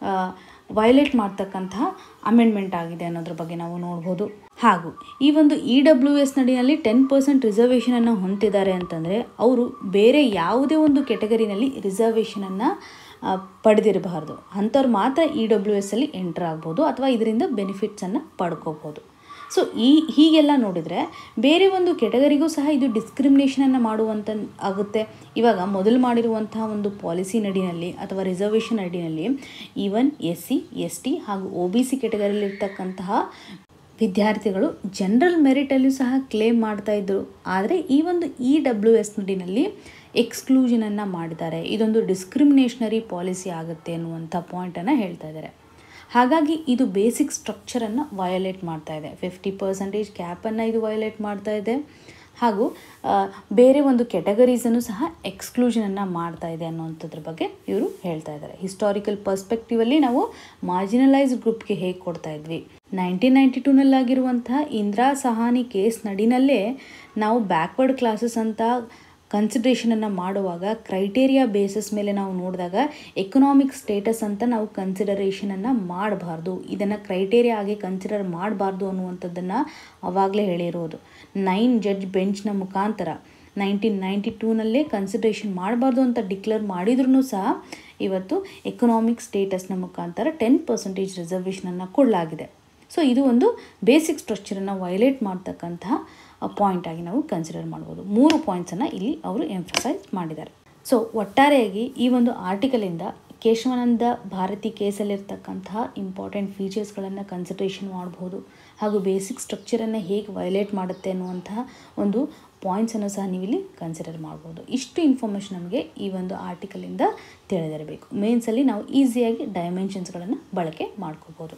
ವಯೋಲೇಟ್ ಮಾಡ್ತಕ್ಕಂತಹ ಅಮೆಂಡ್ಮೆಂಟ್ ಆಗಿದೆ ಅನ್ನೋದ್ರ ಬಗ್ಗೆ ನಾವು ನೋಡ್ಬೋದು ಹಾಗೂ ಈ ಒಂದು ಇ ಡಬ್ಲ್ಯೂ ಎಸ್ ನಡಿನಲ್ಲಿ ಟೆನ್ ಪರ್ಸೆಂಟ್ ರಿಸರ್ವೇಷನನ್ನು ಹೊಂದಿದ್ದಾರೆ ಅಂತಂದರೆ ಅವರು ಬೇರೆ ಯಾವುದೇ ಒಂದು ಕೆಟಗರಿನಲ್ಲಿ ರಿಸರ್ವೇಷನನ್ನು ಪಡೆದಿರಬಾರ್ದು ಅಂಥವ್ರು ಮಾತ್ರ ಇ ಡಬ್ಲ್ಯೂ ಎಸ್ ಅಲ್ಲಿ ಎಂಟರ್ ಆಗ್ಬೋದು ಅಥವಾ ಇದರಿಂದ ಬೆನಿಫಿಟ್ಸನ್ನು ಪಡ್ಕೋಬೋದು ಸೊ ಈ ಹೀಗೆಲ್ಲ ನೋಡಿದರೆ ಬೇರೆ ಒಂದು ಕೆಟಗರಿಗೂ ಸಹ ಇದು ಡಿಸ್ಕ್ರಿಮಿನೇಷನನ್ನು ಮಾಡುವಂಥ ಆಗುತ್ತೆ ಇವಾಗ ಮೊದಲು ಮಾಡಿರುವಂತಹ ಒಂದು ಪಾಲಿಸಿ ನಡಿನಲ್ಲಿ ಅಥವಾ ರಿಸರ್ವೇಷನ್ ನಡಿನಲ್ಲಿ even S C S T ಹಾಗೂ ಒ ಬಿ ಸಿ ಕೆಟಗರಿಯಲ್ಲಿರ್ತಕ್ಕಂತಹ ವಿದ್ಯಾರ್ಥಿಗಳು ಜನರಲ್ ಮೆರಿಟಲ್ಲೂ ಸಹ ಕ್ಲೇಮ್ ಮಾಡ್ತಾ ಇದ್ದರು ಆದರೆ ಈ ಒಂದು ಇ ಡಬ್ಲ್ಯೂ ಎಸ್ ನಡಿನಲ್ಲಿ ಎಕ್ಸ್ಕ್ಲೂಷನನ್ನು ಮಾಡಿದ್ದಾರೆ ಇದೊಂದು ಡಿಸ್ಕ್ರಿಮಿನೇಷನರಿ ಪಾಲಿಸಿ ಆಗುತ್ತೆ ಅನ್ನುವಂಥ ಪಾಯಿಂಟನ್ನು ಹೇಳ್ತಾ ಇದ್ದಾರೆ ಹಾಗಾಗಿ ಇದು ಬೇಸಿಕ್ ಸ್ಟ್ರಕ್ಚರನ್ನು ವಯೋಲೇಟ್ ಮಾಡ್ತಾ ಇದೆ ಫಿಫ್ಟಿ ಪರ್ಸೆಂಟೇಜ್ ಕ್ಯಾಪನ್ನು ಇದು ವಯೋಲೇಟ್ ಮಾಡ್ತಾ ಇದೆ ಹಾಗೂ ಆ, ಬೇರೆ ಒಂದು ಕೆಟಗರೀಸನ್ನು ಸಹ ಎಕ್ಸ್ಕ್ಲೂಷನನ್ನು ಮಾಡ್ತಾ ಇದೆ ಅನ್ನೋಂಥದ್ರ ಬಗ್ಗೆ ಇವರು ಹೇಳ್ತಾ ಇದ್ದಾರೆ ಹಿಸ್ಟಾರಿಕಲ್ ಪರ್ಸ್ಪೆಕ್ಟಿವಲ್ಲಿ ನಾವು ಮಾರ್ಜಿನಲೈಸ್ಡ್ ಗ್ರೂಪ್ಗೆ ಹೇಗೆ ಕೊಡ್ತಾ ಇದ್ವಿ ನೈನ್ಟೀನ್ ನೈಂಟಿ ಟೂನಲ್ಲಾಗಿರುವಂತಹ ಇಂದಿರಾ ಸಹಾನಿ ಕೇಸ್ ನಡಿನಲ್ಲೇ ನಾವು ಬ್ಯಾಕ್ವರ್ಡ್ ಕ್ಲಾಸಸ್ ಅಂತ ಕನ್ಸಿಡ್ರೇಷನನ್ನು ಮಾಡುವಾಗ ಕ್ರೈಟೇರಿಯಾ ಬೇಸಿಸ್ ಮೇಲೆ ನಾವು ನೋಡಿದಾಗ ಎಕನಾಮಿಕ್ ಸ್ಟೇಟಸ್ ಅಂತ ನಾವು ಕನ್ಸಿಡರೇಷನನ್ನು ಮಾಡಬಾರ್ದು ಇದನ್ನು ಕ್ರೈಟೇರಿಯಾ ಆಗಿ ಕನ್ಸಿಡರ್ ಮಾಡಬಾರ್ದು ಅನ್ನುವಂಥದ್ದನ್ನು ಅವಾಗಲೇ ಹೇಳಿರೋದು ನೈನ್ ಜಡ್ಜ್ ಬೆಂಚ್ನ ಮುಖಾಂತರ ನೈನ್ಟೀನ್ ನೈಂಟಿ ಟೂನಲ್ಲೇ ಕನ್ಸಿಡ್ರೇಷನ್ ಮಾಡಬಾರ್ದು ಅಂತ ಡಿಕ್ಲೇರ್ ಮಾಡಿದ್ರೂ ಸಹ ಇವತ್ತು ಎಕನಾಮಿಕ್ ಸ್ಟೇಟಸ್ನ ಮುಖಾಂತರ ಟೆನ್ ಪರ್ಸೆಂಟೇಜ್ ರಿಸರ್ವೇಷನನ್ನು ಕೊಡಲಾಗಿದೆ ಸೊ ಇದು ಒಂದು ಬೇಸಿಕ್ ಸ್ಟ್ರಕ್ಚರನ್ನು ವೈಲೇಟ್ ಮಾಡ್ತಕ್ಕಂತಹ ಪಾಯಿಂಟ್ ಆಗಿ ನಾವು ಕನ್ಸಿಡರ್ ಮಾಡ್ಬೋದು ಮೂರು ಪಾಯಿಂಟ್ಸನ್ನು ಇಲ್ಲಿ ಅವರು ಎಂಫಸೈಸ್ ಮಾಡಿದ್ದಾರೆ ಸೊ ಒಟ್ಟಾರೆಯಾಗಿ ಈ ಒಂದು ಆರ್ಟಿಕಲಿಂದ ಕೇಶವಾನಂದ ಭಾರತಿ ಕೇಸಲ್ಲಿರ್ತಕ್ಕಂತಹ ಇಂಪಾರ್ಟೆಂಟ್ ಫೀಚರ್ಸ್ಗಳನ್ನು ಕನ್ಸಿಡ್ರೇಷನ್ ಮಾಡ್ಬೋದು ಹಾಗೂ ಬೇಸಿಕ್ ಸ್ಟ್ರಕ್ಚರನ್ನು ಹೇಗೆ ವೈಲೇಟ್ ಮಾಡುತ್ತೆ ಅನ್ನುವಂತಹ ಒಂದು ಪಾಯಿಂಟ್ಸನ್ನು ಸಹ ನೀವು ಇಲ್ಲಿ ಕನ್ಸಿಡರ್ ಮಾಡ್ಬೋದು ಇಷ್ಟು ಇನ್ಫಾರ್ಮೇಷನ್ ನಮಗೆ ಈ ಒಂದು ಆರ್ಟಿಕಲಿಂದ ತಿಳಿದಿರಬೇಕು ಮೇನ್ಸಲ್ಲಿ ನಾವು ಈಸಿಯಾಗಿ ಡೈಮೆನ್ಷನ್ಸ್ಗಳನ್ನು ಬಳಕೆ ಮಾಡ್ಕೋಬೋದು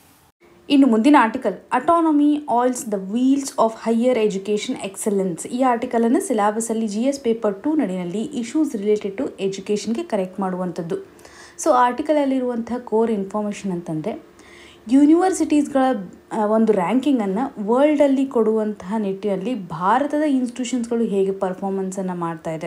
ಇನ್ನು ಮುಂದಿನ article autonomy oils the wheels of higher education excellence ಈ ಆರ್ಟಿಕಲನ್ನು ಸಿಲಾಬಸಲ್ಲಿ ಜಿ ಎಸ್ ಪೇಪರ್ ಟೂ ನಡಿನಲ್ಲಿ ಇಶ್ಯೂಸ್ ರಿಲೇಟೆಡ್ ಟು ಎಜುಕೇಷನ್ಗೆ ಕರೆಕ್ಟ್ ಮಾಡುವಂಥದ್ದು ಸೊ ಆರ್ಟಿಕಲಲ್ಲಿರುವಂಥ ಕೋರ್ ಇನ್ಫಾರ್ಮೇಷನ್ ಅಂತಂದರೆ ಯೂನಿವರ್ಸಿಟೀಸ್ಗಳ ಆ, ಒಂದು ರ್ಯಾಂಕಿಂಗನ್ನು ವರ್ಲ್ಡಲ್ಲಿ ಕೊಡುವಂತಹ ನಿಟ್ಟಿನಲ್ಲಿ ಭಾರತದ ಇನ್ಸ್ಟಿಟ್ಯೂಷನ್ಸ್ಗಳು ಹೇಗೆ ಪರ್ಫಾರ್ಮೆನ್ಸನ್ನು ಮಾಡ್ತಾ ಇದೆ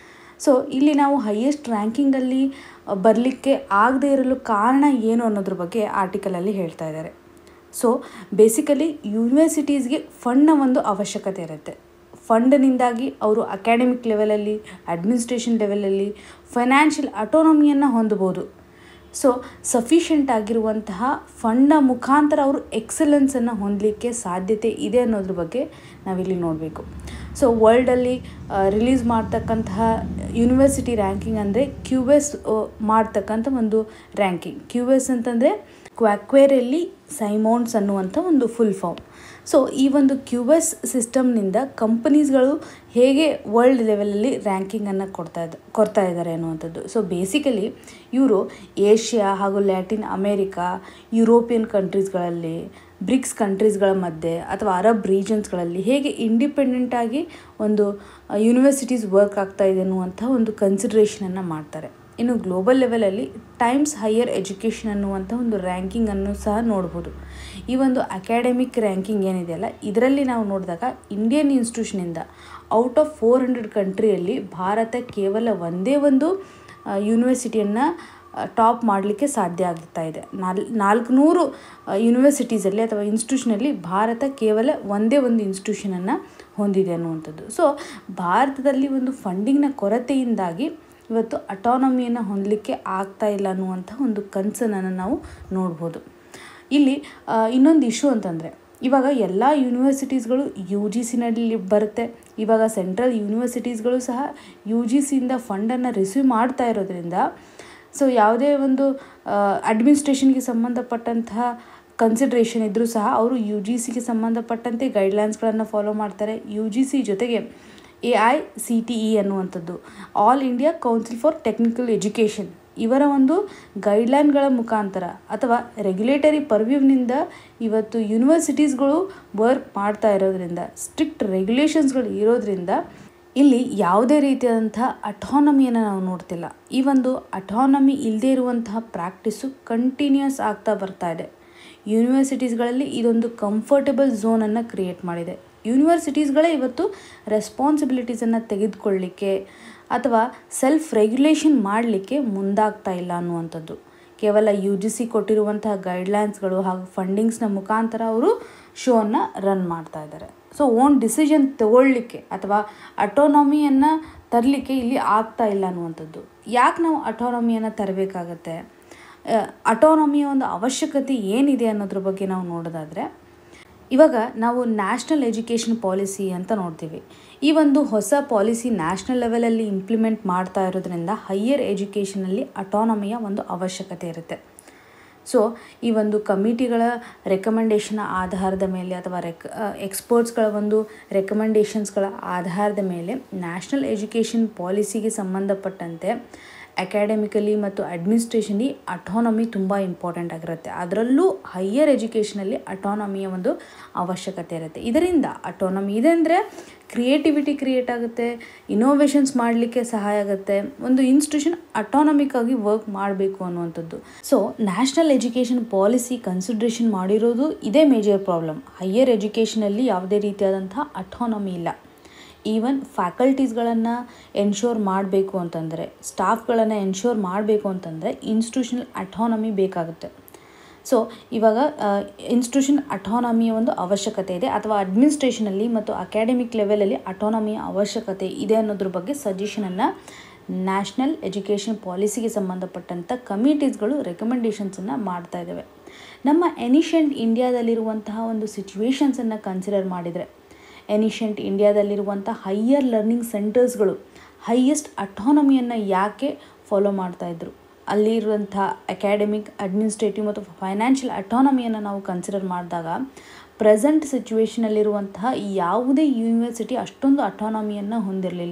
ಸೊ ಇಲ್ಲಿ ನಾವು ಹೈಯೆಸ್ಟ್ ರ್ಯಾಂಕಿಂಗಲ್ಲಿ ಬರಲಿಕ್ಕೆ ಆಗದೇ ಇರಲು ಕಾರಣ ಏನು ಅನ್ನೋದ್ರ ಬಗ್ಗೆ ಆರ್ಟಿಕಲಲ್ಲಿ ಹೇಳ್ತಾ ಇದ್ದಾರೆ ಸೊ ಬೇಸಿಕಲಿ ಯೂನಿವರ್ಸಿಟೀಸ್ಗೆ ಫಂಡ್ನ ಒಂದು ಅವಶ್ಯಕತೆ ಇರುತ್ತೆ ಫಂಡ್ನಿಂದಾಗಿ ಅವರು ಅಕಾಡೆಮಿಕ್ ಲೆವೆಲಲ್ಲಿ ಅಡ್ಮಿನಿಸ್ಟ್ರೇಷನ್ ಲೆವೆಲಲ್ಲಿ ಫೈನಾನ್ಷಿಯಲ್ ಅಟೋನಮಿಯನ್ನು ಹೊಂದಬೋದು ಸೊ ಸಫಿಷಿಯೆಂಟ್ ಆಗಿರುವಂತಹ ಫಂಡ್ನ ಮುಖಾಂತರ ಅವರು ಎಕ್ಸಲೆನ್ಸನ್ನು ಹೊಂದಲಿಕ್ಕೆ ಸಾಧ್ಯತೆ ಇದೆ ಅನ್ನೋದ್ರ ಬಗ್ಗೆ ನಾವಿಲ್ಲಿ ನೋಡಬೇಕು ಸೊ ವರ್ಲ್ಡಲ್ಲಿ ರಿಲೀಸ್ ಮಾಡ್ತಕ್ಕಂತಹ ಯೂನಿವರ್ಸಿಟಿ ರ್ಯಾಂಕಿಂಗ್ ಅಂದರೆ ಕ್ಯೂ ಎಸ್ ಮಾಡ್ತಕ್ಕಂಥ ಒಂದು ರ್ಯಾಂಕಿಂಗ್ ಕ್ಯೂ ಎಸ್ ಅಂತಂದರೆ ಕ್ವಾಕ್ವೇರಲ್ಲಿ ಸೈಮೌಂಡ್ಸ್ ಅನ್ನುವಂಥ ಒಂದು ಫುಲ್ ಫಾರ್ಮ್ ಸೊ ಈ ಒಂದು ಕ್ಯೂ ಎಸ್ ಸಿಸ್ಟಮ್ನಿಂದ ಕಂಪನೀಸ್ಗಳು ಹೇಗೆ ವರ್ಲ್ಡ್ ಲೆವೆಲಲ್ಲಿ ರ್ಯಾಂಕಿಂಗನ್ನು ಕೊಡ್ತಾ ಇದ್ದ ಕೊಡ್ತಾ ಇದ್ದಾರೆ ಅನ್ನುವಂಥದ್ದು ಸೊ ಬೇಸಿಕಲಿ ಇವರು ಏಷ್ಯಾ ಹಾಗೂ ಲ್ಯಾಟಿನ್ ಅಮೇರಿಕಾ ಯುರೋಪಿಯನ್ ಕಂಟ್ರೀಸ್ಗಳಲ್ಲಿ ಬ್ರಿಕ್ಸ್ ಕಂಟ್ರೀಸ್ಗಳ ಮಧ್ಯೆ ಅಥವಾ ಅರಬ್ ರೀಜನ್ಸ್ಗಳಲ್ಲಿ ಹೇಗೆ ಇಂಡಿಪೆಂಡೆಂಟಾಗಿ ಒಂದು ಯೂನಿವರ್ಸಿಟೀಸ್ ವರ್ಕ್ ಆಗ್ತಾ ಇದೆ ಅನ್ನುವಂಥ ಒಂದು ಕನ್ಸಿಡ್ರೇಷನನ್ನು ಮಾಡ್ತಾರೆ ಇನ್ನು ಗ್ಲೋಬಲ್ ಲೆವೆಲಲ್ಲಿ ಟೈಮ್ಸ್ ಹೈಯರ್ ಎಜುಕೇಷನ್ ಅನ್ನುವಂಥ ಒಂದು ರ್ಯಾಂಕಿಂಗನ್ನು ಸಹ ನೋಡ್ಬೋದು ಈ ಒಂದು ಅಕಾಡೆಮಿಕ್ ರ್ಯಾಂಕಿಂಗ್ ಏನಿದೆಯಲ್ಲ ಇದರಲ್ಲಿ ನಾವು ನೋಡಿದಾಗ ಇಂಡಿಯನ್ ಇನ್ಸ್ಟಿಟ್ಯೂಷನಿಂದ ಔಟ್ ಆಫ್ ಫೋರ್ ಹಂಡ್ರೆಡ್ ಕಂಟ್ರಿಯಲ್ಲಿ ಭಾರತ ಕೇವಲ ಒಂದೇ ಒಂದು ಯೂನಿವರ್ಸಿಟಿಯನ್ನು ಟಾಪ್ ಮಾಡಲಿಕ್ಕೆ ಸಾಧ್ಯ ಆಗ್ತಾ ಇದೆ ನಾಲ್ ನಾಲ್ಕುನೂರು ಯೂನಿವರ್ಸಿಟೀಸಲ್ಲಿ ಅಥವಾ ಇನ್ಸ್ಟಿಟ್ಯೂಷನಲ್ಲಿ ಭಾರತ ಕೇವಲ ಒಂದೇ ಒಂದು ಇನ್ಸ್ಟಿಟ್ಯೂಷನನ್ನು ಹೊಂದಿದೆ ಅನ್ನುವಂಥದ್ದು ಸೊ ಭಾರತದಲ್ಲಿ ಒಂದು ಫಂಡಿಂಗ್ನ ಕೊರತೆಯಿಂದಾಗಿ ಇವತ್ತು ಅಟಾನಮಿಯನ್ನು ಹೊಂದಲಿಕ್ಕೆ ಆಗ್ತಾ ಇಲ್ಲ ಅನ್ನುವಂಥ ಒಂದು ಕನ್ಸನನ್ನು ನಾವು ನೋಡ್ಬೋದು ಇಲ್ಲಿ ಇನ್ನೊಂದು ಇಶ್ಯೂ ಅಂತಂದರೆ ಇವಾಗ ಎಲ್ಲ ಯೂನಿವರ್ಸಿಟೀಸ್ಗಳು ಯು ಜಿ ಸಿನಲ್ಲಿ ಬರುತ್ತೆ ಇವಾಗ ಸೆಂಟ್ರಲ್ ಯೂನಿವರ್ಸಿಟೀಸ್ಗಳು ಸಹ ಯು ಜಿ ಸಿಯಿಂದ ಫಂಡನ್ನು ರಿಸೀವ್ ಮಾಡ್ತಾ ಇರೋದ್ರಿಂದ ಸೊ ಯಾವುದೇ ಒಂದು ಅಡ್ಮಿನಿಸ್ಟ್ರೇಷನ್ಗೆ ಸಂಬಂಧಪಟ್ಟಂತಹ ಕನ್ಸಿಡ್ರೇಷನ್ ಇದ್ದರೂ ಸಹ ಅವರು ಯು ಜಿ ಸಿಗೆ ಸಂಬಂಧಪಟ್ಟಂತೆ ಗೈಡ್ಲೈನ್ಸ್ಗಳನ್ನು ಫಾಲೋ ಮಾಡ್ತಾರೆ ಯು ಜಿ ಸಿ ಜೊತೆಗೆ A I C T E ಅನ್ನುವಂಥದ್ದು all India council for technical education ಇವರ ಒಂದು ಗೈಡ್ಲೈನ್ಗಳ ಮುಖಾಂತರ ಅಥವಾ ರೆಗ್ಯುಲೇಟರಿ ಪರ್ವ್ಯೂವ್ನಿಂದ ಇವತ್ತು ಯೂನಿವರ್ಸಿಟೀಸ್ಗಳು ವರ್ಕ್ ಮಾಡ್ತಾ ಇರೋದ್ರಿಂದ ಸ್ಟ್ರಿಕ್ಟ್ ರೆಗ್ಯುಲೇಷನ್ಸ್ಗಳು ಇರೋದ್ರಿಂದ ಇಲ್ಲಿ ಯಾವುದೇ ರೀತಿಯಾದಂಥ ಅಟಾನಮಿಯನ್ನು ನಾವು ನೋಡ್ತಿಲ್ಲ ಈ ಒಂದು ಅಟಾನಮಿ ಇಲ್ಲದೇ ಇರುವಂತಹ ಪ್ರಾಕ್ಟೀಸು ಕಂಟಿನ್ಯೂಸ್ ಆಗ್ತಾ ಬರ್ತಾ ಇದೆ ಯೂನಿವರ್ಸಿಟೀಸ್ಗಳಲ್ಲಿ ಇದೊಂದು ಕಂಫರ್ಟಬಲ್ ಝೋನನ್ನು ಕ್ರಿಯೇಟ್ ಮಾಡಿದೆ ಯೂನಿವರ್ಸಿಟೀಸ್ಗಳೇ ಇವತ್ತು ರೆಸ್ಪಾನ್ಸಿಬಿಲಿಟೀಸನ್ನು ತೆಗೆದುಕೊಳ್ಳಿಕ್ಕೆ ಅಥವಾ ಸೆಲ್ಫ್ ರೆಗ್ಯುಲೇಷನ್ ಮಾಡಲಿಕ್ಕೆ ಮುಂದಾಗ್ತಾ ಇಲ್ಲ ಅನ್ನುವಂಥದ್ದು ಕೇವಲ ಯು ಜಿ ಸಿ ಕೊಟ್ಟಿರುವಂತಹ ಗೈಡ್ಲೈನ್ಸ್ಗಳು ಹಾಗೂ ಫಂಡಿಂಗ್ಸ್ನ ಮುಖಾಂತರ ಅವರು ಶೋನ ರನ್ ಮಾಡ್ತಾ ಇದ್ದಾರೆ ಸೊ ಓನ್ ಡಿಸಿಷನ್ ತಗೊಳ್ಳಿಕ್ಕೆ ಅಥವಾ ಅಟೋನಮಿಯನ್ನು ತರಲಿಕ್ಕೆ ಇಲ್ಲಿ ಆಗ್ತಾ ಇಲ್ಲ ಅನ್ನುವಂಥದ್ದು ಯಾಕೆ ನಾವು ಅಟೋನಮಿಯನ್ನು ತರಬೇಕಾಗತ್ತೆ ಅಟೋನಮಿಯ ಒಂದು ಅವಶ್ಯಕತೆ ಏನಿದೆ ಅನ್ನೋದ್ರ ಬಗ್ಗೆ ನಾವು ನೋಡೋದಾದರೆ ಇವಾಗ ನಾವು ನ್ಯಾಷನಲ್ ಎಜುಕೇಷನ್ ಪಾಲಿಸಿ ಅಂತ ನೋಡ್ತೀವಿ ಈ ಒಂದು ಹೊಸ ಪಾಲಿಸಿ ನ್ಯಾಷನಲ್ ಲೆವೆಲಲ್ಲಿ ಇಂಪ್ಲಿಮೆಂಟ್ ಮಾಡ್ತಾ ಇರೋದ್ರಿಂದ ಹೈಯರ್ ಎಜುಕೇಷನಲ್ಲಿ ಅಟಾನಮಿಯ ಒಂದು ಅವಶ್ಯಕತೆ ಇರುತ್ತೆ ಸೊ ಈ ಒಂದು ಕಮಿಟಿಗಳ ರೆಕಮೆಂಡೇಷನ್ ಆಧಾರದ ಮೇಲೆ ಅಥವಾ ರೆಕ್ ಎಕ್ಸ್ಪರ್ಟ್ಸ್ಗಳ ಒಂದು ರೆಕಮೆಂಡೇಷನ್ಸ್ಗಳ ಆಧಾರದ ಮೇಲೆ ನ್ಯಾಷನಲ್ ಎಜುಕೇಷನ್ ಪಾಲಿಸಿಗೆ ಸಂಬಂಧಪಟ್ಟಂತೆ ಅಕಾಡೆಮಿಕಲಿ ಮತ್ತು ಅಡ್ಮಿನಿಸ್ಟ್ರೇಷನ್ಲಿ ಅಟಾನಮಿ ತುಂಬ ಇಂಪಾರ್ಟೆಂಟ್ ಆಗಿರುತ್ತೆ ಅದರಲ್ಲೂ ಹೈಯರ್ ಎಜುಕೇಷನಲ್ಲಿ ಅಟಾನಮಿಯ ಒಂದು ಅವಶ್ಯಕತೆ ಇರುತ್ತೆ ಇದರಿಂದ ಅಟಾನಮಿ ಇದೆ ಅಂದರೆ ಕ್ರಿಯೇಟಿವಿಟಿ ಕ್ರಿಯೇಟ್ ಆಗುತ್ತೆ ಇನೋವೇಷನ್ಸ್ ಮಾಡಲಿಕ್ಕೆ ಸಹಾಯ ಆಗುತ್ತೆ ಒಂದು ಇನ್ಸ್ಟಿಟ್ಯೂಷನ್ ಅಟಾನಮಿಕ್ ಆಗಿ ವರ್ಕ್ ಮಾಡಬೇಕು ಅನ್ನುವಂಥದ್ದು so national education policy consideration ಮಾಡಿರೋದು ಇದೇ ಮೇಜರ್ ಪ್ರಾಬ್ಲಮ್ ಹೈಯರ್ ಎಜುಕೇಷನಲ್ಲಿ ಯಾವುದೇ ರೀತಿಯಾದಂಥ ಅಟಾನಮಿ ಇಲ್ಲ ಈವನ್ ಫ್ಯಾಕಲ್ಟೀಸ್ಗಳನ್ನು ಎನ್ಶೋರ್ ಮಾಡಬೇಕು ಅಂತಂದರೆ ಸ್ಟಾಫ್ಗಳನ್ನು ಎನ್ಶೋರ್ ಮಾಡಬೇಕು ಅಂತಂದರೆ ಇನ್ಸ್ಟಿಟ್ಯೂಷನಲ್ ಅಟಾನಮಿ ಬೇಕಾಗುತ್ತೆ ಸೊ ಇವಾಗ ಇನ್ಸ್ಟಿಟ್ಯೂಷನ್ ಅಟಾನಮಿಯ ಒಂದು ಅವಶ್ಯಕತೆ ಇದೆ ಅಥವಾ ಅಡ್ಮಿನಿಸ್ಟ್ರೇಷನಲ್ಲಿ ಮತ್ತು ಅಕಾಡೆಮಿಕ್ ಲೆವೆಲಲ್ಲಿ ಅಟಾನಮಿಯ ಅವಶ್ಯಕತೆ ಇದೆ ಅನ್ನೋದ್ರ ಬಗ್ಗೆ ಸಜೆಷನನ್ನು ನ್ಯಾಷನಲ್ ಎಜುಕೇಷನ್ ಪಾಲಿಸಿಗೆ ಸಂಬಂಧಪಟ್ಟಂಥ ಕಮಿಟೀಸ್ಗಳು ರೆಕಮೆಂಡೇಷನ್ಸನ್ನು ಮಾಡ್ತಾ ಇದ್ದಾವೆ ನಮ್ಮ ಎನಿಷಿಯಂಟ್ ಇಂಡಿಯಾದಲ್ಲಿರುವಂತಹ ಒಂದು ಸಿಚುವೇಶನ್ಸನ್ನು ಕನ್ಸಿಡರ್ ಮಾಡಿದರೆ ಎನಿಷಿಯಂಟ್ ಇಂಡಿಯಾದಲ್ಲಿರುವಂಥ ಹೈಯರ್ ಲರ್ನಿಂಗ್ ಸೆಂಟರ್ಸ್ಗಳು ಹೈಯೆಸ್ಟ್ ಅಟಾನಮಿಯನ್ನು ಯಾಕೆ ಫಾಲೋ ಮಾಡ್ತಾಯಿದ್ರು ಅಲ್ಲಿರುವಂಥ ಅಕಾಡೆಮಿಕ್ ಅಡ್ಮಿನಿಸ್ಟ್ರೇಟಿವ್ ಮತ್ತು ಫೈನಾನ್ಷಿಯಲ್ ಅಟಾನಮಿಯನ್ನು ನಾವು ಕನ್ಸಿಡರ್ ಮಾಡಿದಾಗ ಪ್ರೆಸೆಂಟ್ ಸಿಚುವೇಷನಲ್ಲಿರುವಂತಹ ಯಾವುದೇ ಯೂನಿವರ್ಸಿಟಿ ಅಷ್ಟೊಂದು ಅಟಾನಮಿಯನ್ನು ಹೊಂದಿರಲಿಲ್ಲ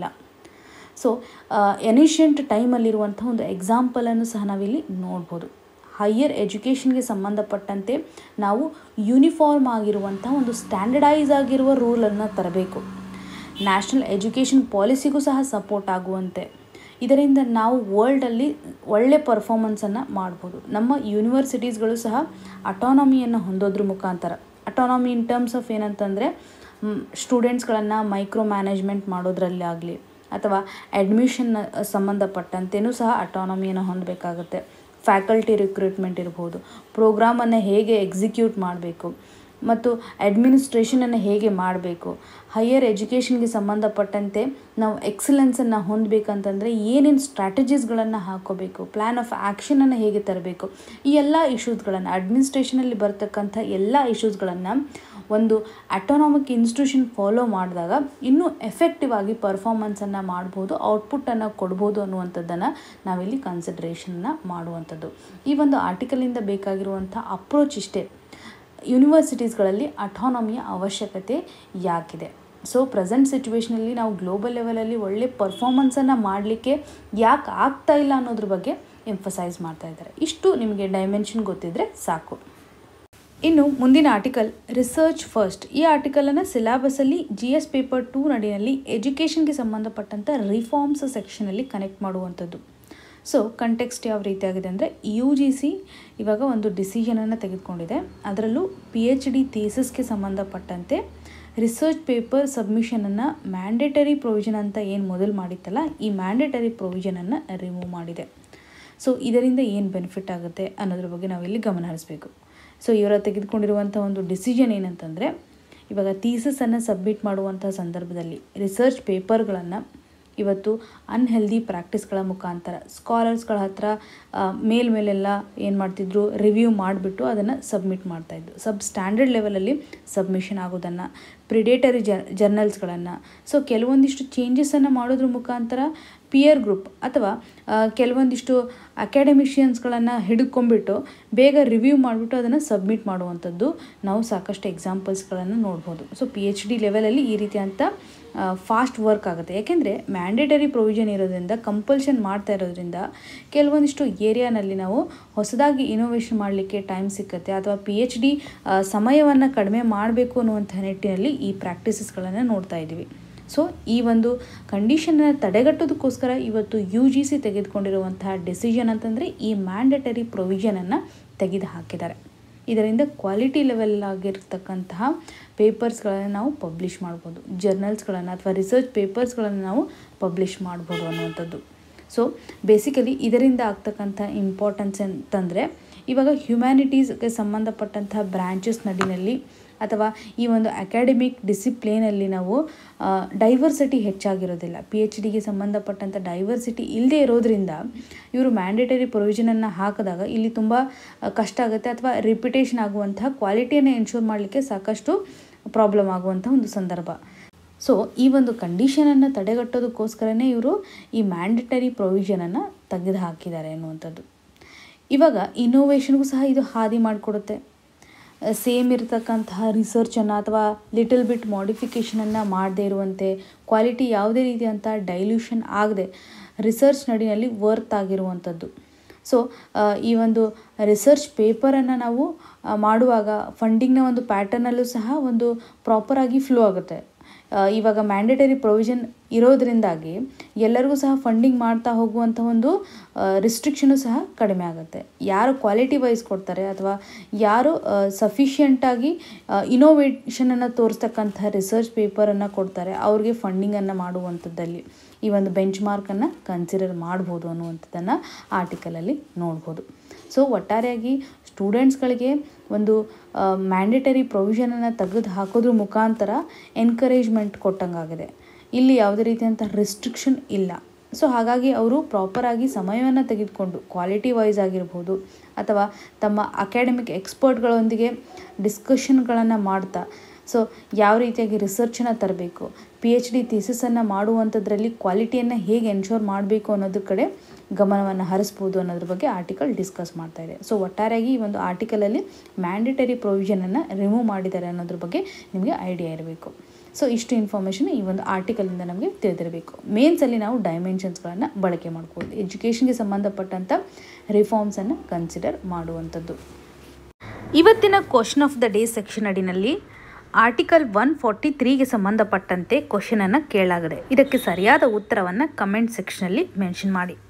ಸೊ ಎನಿಷಿಯಂಟ್ ಟೈಮಲ್ಲಿರುವಂಥ ಒಂದು ಎಕ್ಸಾಂಪಲನ್ನು ಸಹ ನಾವಿಲ್ಲಿ ನೋಡ್ಬೋದು ಹೈಯರ್ ಎಜುಕೇಷನ್ಗೆ ಸಂಬಂಧಪಟ್ಟಂತೆ ನಾವು ಯೂನಿಫಾರ್ಮ್ ಆಗಿರುವಂಥ ಒಂದು ಸ್ಟ್ಯಾಂಡರ್ಡೈಸ್ ಆಗಿರುವ ರೂಲನ್ನು ತರಬೇಕು ನ್ಯಾಷನಲ್ ಎಜುಕೇಷನ್ ಪಾಲಿಸಿಗೂ ಸಹ ಸಪೋರ್ಟ್ ಆಗುವಂತೆ ಇದರಿಂದ ನಾವು ವರ್ಲ್ಡಲ್ಲಿ ಒಳ್ಳೆ ಪರ್ಫಾರ್ಮೆನ್ಸನ್ನು ಮಾಡ್ಬೋದು ನಮ್ಮ ಯೂನಿವರ್ಸಿಟೀಸ್ಗಳು ಸಹ ಅಟಾನಮಿಯನ್ನು ಹೊಂದೋದ್ರ ಮುಖಾಂತರ ಅಟಾನಮಿ ಇನ್ ಟರ್ಮ್ಸ್ ಆಫ್ ಏನಂತಂದರೆ ಸ್ಟೂಡೆಂಟ್ಸ್ಗಳನ್ನು ಮೈಕ್ರೋ ಮ್ಯಾನೇಜ್ಮೆಂಟ್ ಮಾಡೋದ್ರಲ್ಲಿ ಆಗಲಿ ಅಥವಾ ಅಡ್ಮಿಷನ್ ಸಂಬಂಧಪಟ್ಟಂತೆಯೂ ಸಹ ಅಟಾನಮಿಯನ್ನು ಹೊಂದಬೇಕಾಗುತ್ತೆ ಫ್ಯಾಕಲ್ಟಿ ರಿಕ್ರೂಟ್ಮೆಂಟ್ ಇರ್ಬೋದು ಪ್ರೋಗ್ರಾಮನ್ನು ಹೇಗೆ ಎಕ್ಸಿಕ್ಯೂಟ್ ಮಾಡಬೇಕು ಮತ್ತು ಅಡ್ಮಿನಿಸ್ಟ್ರೇಷನನ್ನು ಹೇಗೆ ಮಾಡಬೇಕು ಹೈಯರ್ ಎಜುಕೇಷನ್ಗೆ ಸಂಬಂಧಪಟ್ಟಂತೆ ನಾವು ಎಕ್ಸಲೆನ್ಸನ್ನು ಹೊಂದಬೇಕಂತಂದರೆ ಏನೇನು ಸ್ಟ್ರಾಟಜೀಸ್ಗಳನ್ನು ಹಾಕೋಬೇಕು ಪ್ಲ್ಯಾನ್ ಆಫ್ ಆ್ಯಕ್ಷನನ್ನು ಹೇಗೆ ತರಬೇಕು ಈ ಎಲ್ಲ ಇಶ್ಯೂಸ್ಗಳನ್ನು ಅಡ್ಮಿನಿಸ್ಟ್ರೇಷನಲ್ಲಿ ಬರ್ತಕ್ಕಂಥ ಎಲ್ಲ ಇಶ್ಯೂಸ್ಗಳನ್ನು ಒಂದು ಅಟೋನಾಮಿಕ್ ಇನ್ಸ್ಟಿಟ್ಯೂಷನ್ ಫಾಲೋ ಮಾಡಿದಾಗ ಇನ್ನೂ ಎಫೆಕ್ಟಿವ್ ಆಗಿ ಪರ್ಫಾರ್ಮೆನ್ಸನ್ನು ಮಾಡ್ಬೋದು ಔಟ್ಪುಟ್ಟನ್ನು ಕೊಡ್ಬೋದು ಅನ್ನುವಂಥದ್ದನ್ನು ನಾವಿಲ್ಲಿ ಕನ್ಸಿಡ್ರೇಷನ್ನ ಮಾಡುವಂಥದ್ದು ಈ ಒಂದು ಆರ್ಟಿಕಲಿಂದ ಬೇಕಾಗಿರುವಂಥ ಅಪ್ರೋಚ್ ಇಷ್ಟೇ ಯೂನಿವರ್ಸಿಟೀಸ್ಗಳಲ್ಲಿ ಅಟಾನಮಿಯ ಅವಶ್ಯಕತೆ ಯಾಕಿದೆ ಸೊ ಪ್ರೆಸೆಂಟ್ ಸಿಚುವೇಷನಲ್ಲಿ ನಾವು ಗ್ಲೋಬಲ್ ಲೆವೆಲಲ್ಲಿ ಒಳ್ಳೆ ಪರ್ಫಾರ್ಮೆನ್ಸನ್ನು ಮಾಡಲಿಕ್ಕೆ ಯಾಕೆ ಆಗ್ತಾ ಇಲ್ಲ ಅನ್ನೋದ್ರ ಬಗ್ಗೆ ಎಂಫಸೈಸ್ ಮಾಡ್ತಾ ಇದ್ದಾರೆ ಇಷ್ಟು ನಿಮಗೆ ಡೈಮೆನ್ಷನ್ ಗೊತ್ತಿದ್ದರೆ ಸಾಕು ಇನ್ನು ಮುಂದಿನ ಆರ್ಟಿಕಲ್ ರಿಸರ್ಚ್ ಫಸ್ಟ್ ಈ ಆರ್ಟಿಕಲನ್ನು ಸಿಲೆಬಸಲ್ಲಿ ಜಿ ಎಸ್ ಪೇಪರ್ ಟೂ ನಡಿನಲ್ಲಿ ಎಜುಕೇಷನ್ಗೆ ಸಂಬಂಧಪಟ್ಟಂಥ ರಿಫಾರ್ಮ್ಸ್ ಸೆಕ್ಷನಲ್ಲಿ ಕನೆಕ್ಟ್ ಮಾಡುವಂಥದ್ದು ಸೊ ಕಂಟೆಕ್ಸ್ಟ್ ಯಾವ ರೀತಿಯಾಗಿದೆ ಅಂದರೆ ಯು ಜಿ ಸಿ ಇವಾಗ ಒಂದು ಡಿಸಿಷನನ್ನು ತೆಗೆದುಕೊಂಡಿದೆ ಅದರಲ್ಲೂ ಪಿ ಎಚ್ ಡಿ ಥೀಸಸ್ಗೆ ಸಂಬಂಧಪಟ್ಟಂತೆ ರಿಸರ್ಚ್ ಪೇಪರ್ ಸಬ್ಮಿಷನನ್ನು ಮ್ಯಾಂಡೇಟರಿ ಪ್ರೊವಿಷನ್ ಅಂತ ಏನು ಮೊದಲು ಮಾಡಿತ್ತಲ್ಲ ಈ ಮ್ಯಾಂಡೇಟರಿ ಪ್ರೊವಿಷನನ್ನು ರಿಮೂವ್ ಮಾಡಿದೆ ಸೊ ಇದರಿಂದ ಏನು ಬೆನಿಫಿಟ್ ಆಗುತ್ತೆ ಅನ್ನೋದ್ರ ಬಗ್ಗೆ ನಾವಿಲ್ಲಿ ಗಮನ ಹರಿಸಬೇಕು ಸೊ ಇವರ ತೆಗೆದುಕೊಂಡಿರುವಂಥ ಒಂದು ಡಿಸಿಷನ್ ಏನಂತಂದರೆ ಇವಾಗ ಥೀಸಸನ್ನು ಸಬ್ಮಿಟ್ ಮಾಡುವಂಥ ಸಂದರ್ಭದಲ್ಲಿ ರಿಸರ್ಚ್ ಪೇಪರ್ಗಳನ್ನು ಇವತ್ತು ಅನ್ಹೆಲ್ದಿ ಪ್ರಾಕ್ಟೀಸ್ಗಳ ಮುಖಾಂತರ ಸ್ಕಾಲರ್ಸ್ಗಳ ಹತ್ರ ಮೇಲ್ಮೇಲೆಲ್ಲ ಏನು ಮಾಡ್ತಿದ್ರು ರಿವ್ಯೂ ಮಾಡಿಬಿಟ್ಟು ಅದನ್ನು ಸಬ್ಮಿಟ್ ಮಾಡ್ತಾಯಿದ್ರು ಸಬ್ ಸ್ಟ್ಯಾಂಡರ್ಡ್ ಲೆವೆಲಲ್ಲಿ ಸಬ್ಮಿಷನ್ ಆಗೋದನ್ನು ಪ್ರಿಡೇಟರಿ ಜ ಜರ್ನಲ್ಸ್ಗಳನ್ನು ಸೊ ಕೆಲವೊಂದಿಷ್ಟು ಚೇಂಜಸನ್ನು ಮಾಡೋದ್ರ ಮುಖಾಂತರ ಪಿಯರ್ ಗ್ರೂಪ್ ಅಥವಾ ಕೆಲವೊಂದಿಷ್ಟು ಅಕಾಡೆಮಿಷಿಯನ್ಸ್ಗಳನ್ನು ಹಿಡ್ಕೊಂಡ್ಬಿಟ್ಟು ಬೇಗ ರಿವ್ಯೂ ಮಾಡಿಬಿಟ್ಟು ಅದನ್ನು ಸಬ್ಮಿಟ್ ಮಾಡುವಂಥದ್ದು ನಾವು ಸಾಕಷ್ಟು ಎಕ್ಸಾಂಪಲ್ಸ್ಗಳನ್ನು ನೋಡ್ಬೋದು ಸೊ ಪಿ ಎಚ್ ಡಿ ಲೆವೆಲಲ್ಲಿ ಈ ರೀತಿಯಂಥ ಫಾಸ್ಟ್ ವರ್ಕ್ ಆಗುತ್ತೆ ಯಾಕೆಂದರೆ ಮ್ಯಾಂಡೇಟರಿ ಪ್ರೊವಿಷನ್ ಇರೋದ್ರಿಂದ ಕಂಪಲ್ಷನ್ ಮಾಡ್ತಾ ಇರೋದ್ರಿಂದ ಕೆಲವೊಂದಿಷ್ಟು ಏರಿಯಾನಲ್ಲಿ ನಾವು ಹೊಸದಾಗಿ ಇನೋವೇಷನ್ ಮಾಡಲಿಕ್ಕೆ ಟೈಮ್ ಸಿಕ್ಕತ್ತೆ ಅಥವಾ ಪಿ ಎಚ್ ಡಿ ಸಮಯವನ್ನು ಕಡಿಮೆ ಮಾಡಬೇಕು ಅನ್ನುವಂಥ ನಿಟ್ಟಿನಲ್ಲಿ ಈ ಪ್ರಾಕ್ಟೀಸಸ್ಗಳನ್ನು ನೋಡ್ತಾ ಇದ್ದೀವಿ ಸೊ ಈ ಒಂದು ಕಂಡೀಷನ್ನ ತಡೆಗಟ್ಟೋದಕ್ಕೋಸ್ಕರ ಇವತ್ತು ಯು ಜಿ ಸಿ ತೆಗೆದುಕೊಂಡಿರುವಂತಹ ಡಿಸಿಷನ್ ಅಂತಂದರೆ ಈ ಮ್ಯಾಂಡೇಟರಿ ಪ್ರೊವಿಷನನ್ನು ತೆಗೆದು ಹಾಕಿದ್ದಾರೆ ಇದರಿಂದ ಕ್ವಾಲಿಟಿ ಲೆವೆಲ್ ಆಗಿರ್ತಕ್ಕಂತಹ ಪೇಪರ್ಸ್ಗಳನ್ನು ನಾವು ಪಬ್ಲಿಷ್ ಮಾಡ್ಬೋದು ಜರ್ನಲ್ಸ್ಗಳನ್ನು ಅಥವಾ ರಿಸರ್ಚ್ ಪೇಪರ್ಸ್ಗಳನ್ನು ನಾವು ಪಬ್ಲಿಷ್ ಮಾಡ್ಬೋದು ಅನ್ನುವಂಥದ್ದು ಸೊ ಬೇಸಿಕಲಿ ಇದರಿಂದ ಆಗ್ತಕ್ಕಂಥ ಇಂಪಾರ್ಟೆನ್ಸ್ ಅಂತಂದರೆ ಇವಾಗ ಹ್ಯುಮ್ಯಾನಿಟೀಸ್ಗೆ ಸಂಬಂಧಪಟ್ಟಂತಹ ಬ್ರ್ಯಾಂಚಸ್ ನಡಿನಲ್ಲಿ ಅಥವಾ ಈ ಒಂದು ಅಕಾಡೆಮಿಕ್ ಡಿಸಿಪ್ಲಿನಲ್ಲಿ ನಾವು ಡೈವರ್ಸಿಟಿ ಹೆಚ್ಚಾಗಿರೋದಿಲ್ಲ ಪಿ ಎಚ್ ಡಿಗೆ ಸಂಬಂಧಪಟ್ಟಂಥ ಡೈವರ್ಸಿಟಿ ಇಲ್ಲದೆ ಇರೋದ್ರಿಂದ ಇವರು ಮ್ಯಾಂಡೇಟರಿ ಪ್ರೊವಿಷನನ್ನು ಹಾಕಿದಾಗ ಇಲ್ಲಿ ತುಂಬ ಕಷ್ಟ ಆಗುತ್ತೆ ಅಥವಾ ರಿಪಿಟೇಷನ್ ಆಗುವಂತಹ ಕ್ವಾಲಿಟಿಯನ್ನು ಎನ್ಶೂರ್ ಮಾಡಲಿಕ್ಕೆ ಸಾಕಷ್ಟು ಪ್ರಾಬ್ಲಮ್ ಆಗುವಂಥ ಒಂದು ಸಂದರ್ಭ ಸೊ ಈ ಒಂದು ಕಂಡೀಷನನ್ನು ತಡೆಗಟ್ಟೋದಕ್ಕೋಸ್ಕರನೇ ಇವರು ಈ ಮ್ಯಾಂಡೇಟರಿ ಪ್ರೊವಿಷನನ್ನು ತೆಗೆದು ಹಾಕಿದ್ದಾರೆ ಅನ್ನುವಂಥದ್ದು ಇವಾಗ ಇನ್ನೋವೇಷನ್ಗೂ ಸಹ ಇದು ಹಾದಿ ಮಾಡಿಕೊಡುತ್ತೆ ಸೇಮ್ ಇರತಕ್ಕಂತಹ ರಿಸರ್ಚನ್ನು ಅಥವಾ ಲಿಟಲ್ ಬಿಟ್ ಮಾಡಿಫಿಕೇಷನನ್ನು ಮಾಡದೇ ಇರುವಂತೆ ಕ್ವಾಲಿಟಿ ಯಾವುದೇ ರೀತಿಯಂಥ ಡೈಲ್ಯೂಷನ್ ಆಗದೆ ರಿಸರ್ಚ್ ನಡಿನಲ್ಲಿ ವರ್ತ್ ಆಗಿರುವಂಥದ್ದು ಸೊ ಈ ಒಂದು ರಿಸರ್ಚ್ ಪೇಪರನ್ನು ನಾವು ಮಾಡುವಾಗ ಫಂಡಿಂಗ್ನ ಒಂದು ಪ್ಯಾಟರ್ನಲ್ಲೂ ಸಹ ಒಂದು ಪ್ರಾಪರಾಗಿ ಫ್ಲೋ ಆಗುತ್ತೆ ಇವಾಗ ಮ್ಯಾಂಡೇಟರಿ ಪ್ರೊವಿಷನ್ ಇರೋದ್ರಿಂದಾಗಿ ಎಲ್ಲರಿಗೂ ಸಹ ಫಂಡಿಂಗ್ ಮಾಡ್ತಾ ಹೋಗುವಂಥ ಒಂದು ರಿಸ್ಟ್ರಿಕ್ಷನು ಸಹ ಕಡಿಮೆ ಆಗುತ್ತೆ ಯಾರು ಕ್ವಾಲಿಟಿ ವೈಸ್ ಕೊಡ್ತಾರೆ ಅಥವಾ ಯಾರು ಸಫಿಷಿಯೆಂಟಾಗಿ ಇನೋವೇಷನನ್ನು ತೋರಿಸ್ತಕ್ಕಂಥ ರಿಸರ್ಚ್ ಪೇಪರನ್ನು ಕೊಡ್ತಾರೆ ಅವ್ರಿಗೆ ಫಂಡಿಂಗನ್ನು ಮಾಡುವಂಥದ್ದಲ್ಲಿ ಈ ಒಂದು ಬೆಂಚ್ ಮಾರ್ಕನ್ನು ಕನ್ಸಿಡರ್ ಮಾಡ್ಬೋದು ಅನ್ನುವಂಥದ್ದನ್ನು ಆರ್ಟಿಕಲಲ್ಲಿ ನೋಡ್ಬೋದು ಸೊ ಒಟ್ಟಾರೆಯಾಗಿ ಸ್ಟೂಡೆಂಟ್ಸ್ಗಳಿಗೆ ಒಂದು ಮ್ಯಾಂಡೇಟರಿ ಪ್ರೊವಿಷನನ್ನು ತೆಗೆದು ಹಾಕೋದ್ರ ಮುಖಾಂತರ ಎನ್ಕರೇಜ್ಮೆಂಟ್ ಕೊಟ್ಟಂಗಾಗಿದೆ ಇಲ್ಲಿ ಯಾವುದೇ ರೀತಿಯಂಥ ರಿಸ್ಟ್ರಿಕ್ಷನ್ ಇಲ್ಲ ಸೊ ಹಾಗಾಗಿ ಅವರು ಪ್ರಾಪರಾಗಿ ಸಮಯವನ್ನು ತೆಗೆದುಕೊಂಡು ಕ್ವಾಲಿಟಿ ವೈಸ್ ಆಗಿರ್ಬೋದು ಅಥವಾ ತಮ್ಮ ಅಕಾಡೆಮಿಕ್ ಎಕ್ಸ್ಪರ್ಟ್ಗಳೊಂದಿಗೆ ಡಿಸ್ಕಷನ್ಗಳನ್ನು ಮಾಡ್ತಾ ಸೊ ಯಾವ ರೀತಿಯಾಗಿ ರಿಸರ್ಚನ್ನು ತರಬೇಕು ಪಿ ಎಚ್ ಡಿ ಥೀಸಸನ್ನು ಮಾಡುವಂಥದ್ರಲ್ಲಿ ಕ್ವಾಲಿಟಿಯನ್ನು ಹೇಗೆ ಎನ್ಶೋರ್ ಮಾಡಬೇಕು ಅನ್ನೋದ್ರ ಕಡೆ ಗಮನವನ್ನು ಹರಿಸ್ಬೋದು ಅನ್ನೋದ್ರ ಬಗ್ಗೆ ಆರ್ಟಿಕಲ್ ಡಿಸ್ಕಸ್ ಮಾಡ್ತಾ ಇದೆ ಸೊ ಒಟ್ಟಾರೆಯಾಗಿ ಈ ಒಂದು ಆರ್ಟಿಕಲಲ್ಲಿ ಮ್ಯಾಂಡೇಟರಿ ಪ್ರೊವಿಷನನ್ನು ರಿಮೂವ್ ಮಾಡಿದ್ದಾರೆ ಅನ್ನೋದ್ರ ಬಗ್ಗೆ ನಿಮಗೆ ಐಡಿಯಾ ಇರಬೇಕು ಸೊ ಇಷ್ಟು ಇನ್ಫಾರ್ಮೇಷನ್ ಈ ಒಂದು ಆರ್ಟಿಕಲಿಂದ ನಮಗೆ ತಿಳಿದಿರಬೇಕು ಮೇನ್ಸಲ್ಲಿ ನಾವು ಡೈಮೆನ್ಷನ್ಸ್ಗಳನ್ನು ಬಳಕೆ ಮಾಡ್ಬೋದು ಎಜುಕೇಷನ್ಗೆ ಸಂಬಂಧಪಟ್ಟಂಥ ರಿಫಾರ್ಮ್ಸನ್ನು ಕನ್ಸಿಡರ್ ಮಾಡುವಂಥದ್ದು ಇವತ್ತಿನ question of the day section ಅಡಿನಲ್ಲಿ ಆರ್ಟಿಕಲ್ ಒನ್ ಫಾರ್ಟಿ ತ್ರೀಗೆ ಸಂಬಂಧಪಟ್ಟಂತೆ ಕ್ವಶನನ್ನು ಕೇಳಲಾಗಿದೆ ಇದಕ್ಕೆ ಸರಿಯಾದ ಉತ್ತರವನ್ನು ಕಮೆಂಟ್ ಸೆಕ್ಷನಲ್ಲಿ ಮೆನ್ಷನ್ ಮಾಡಿ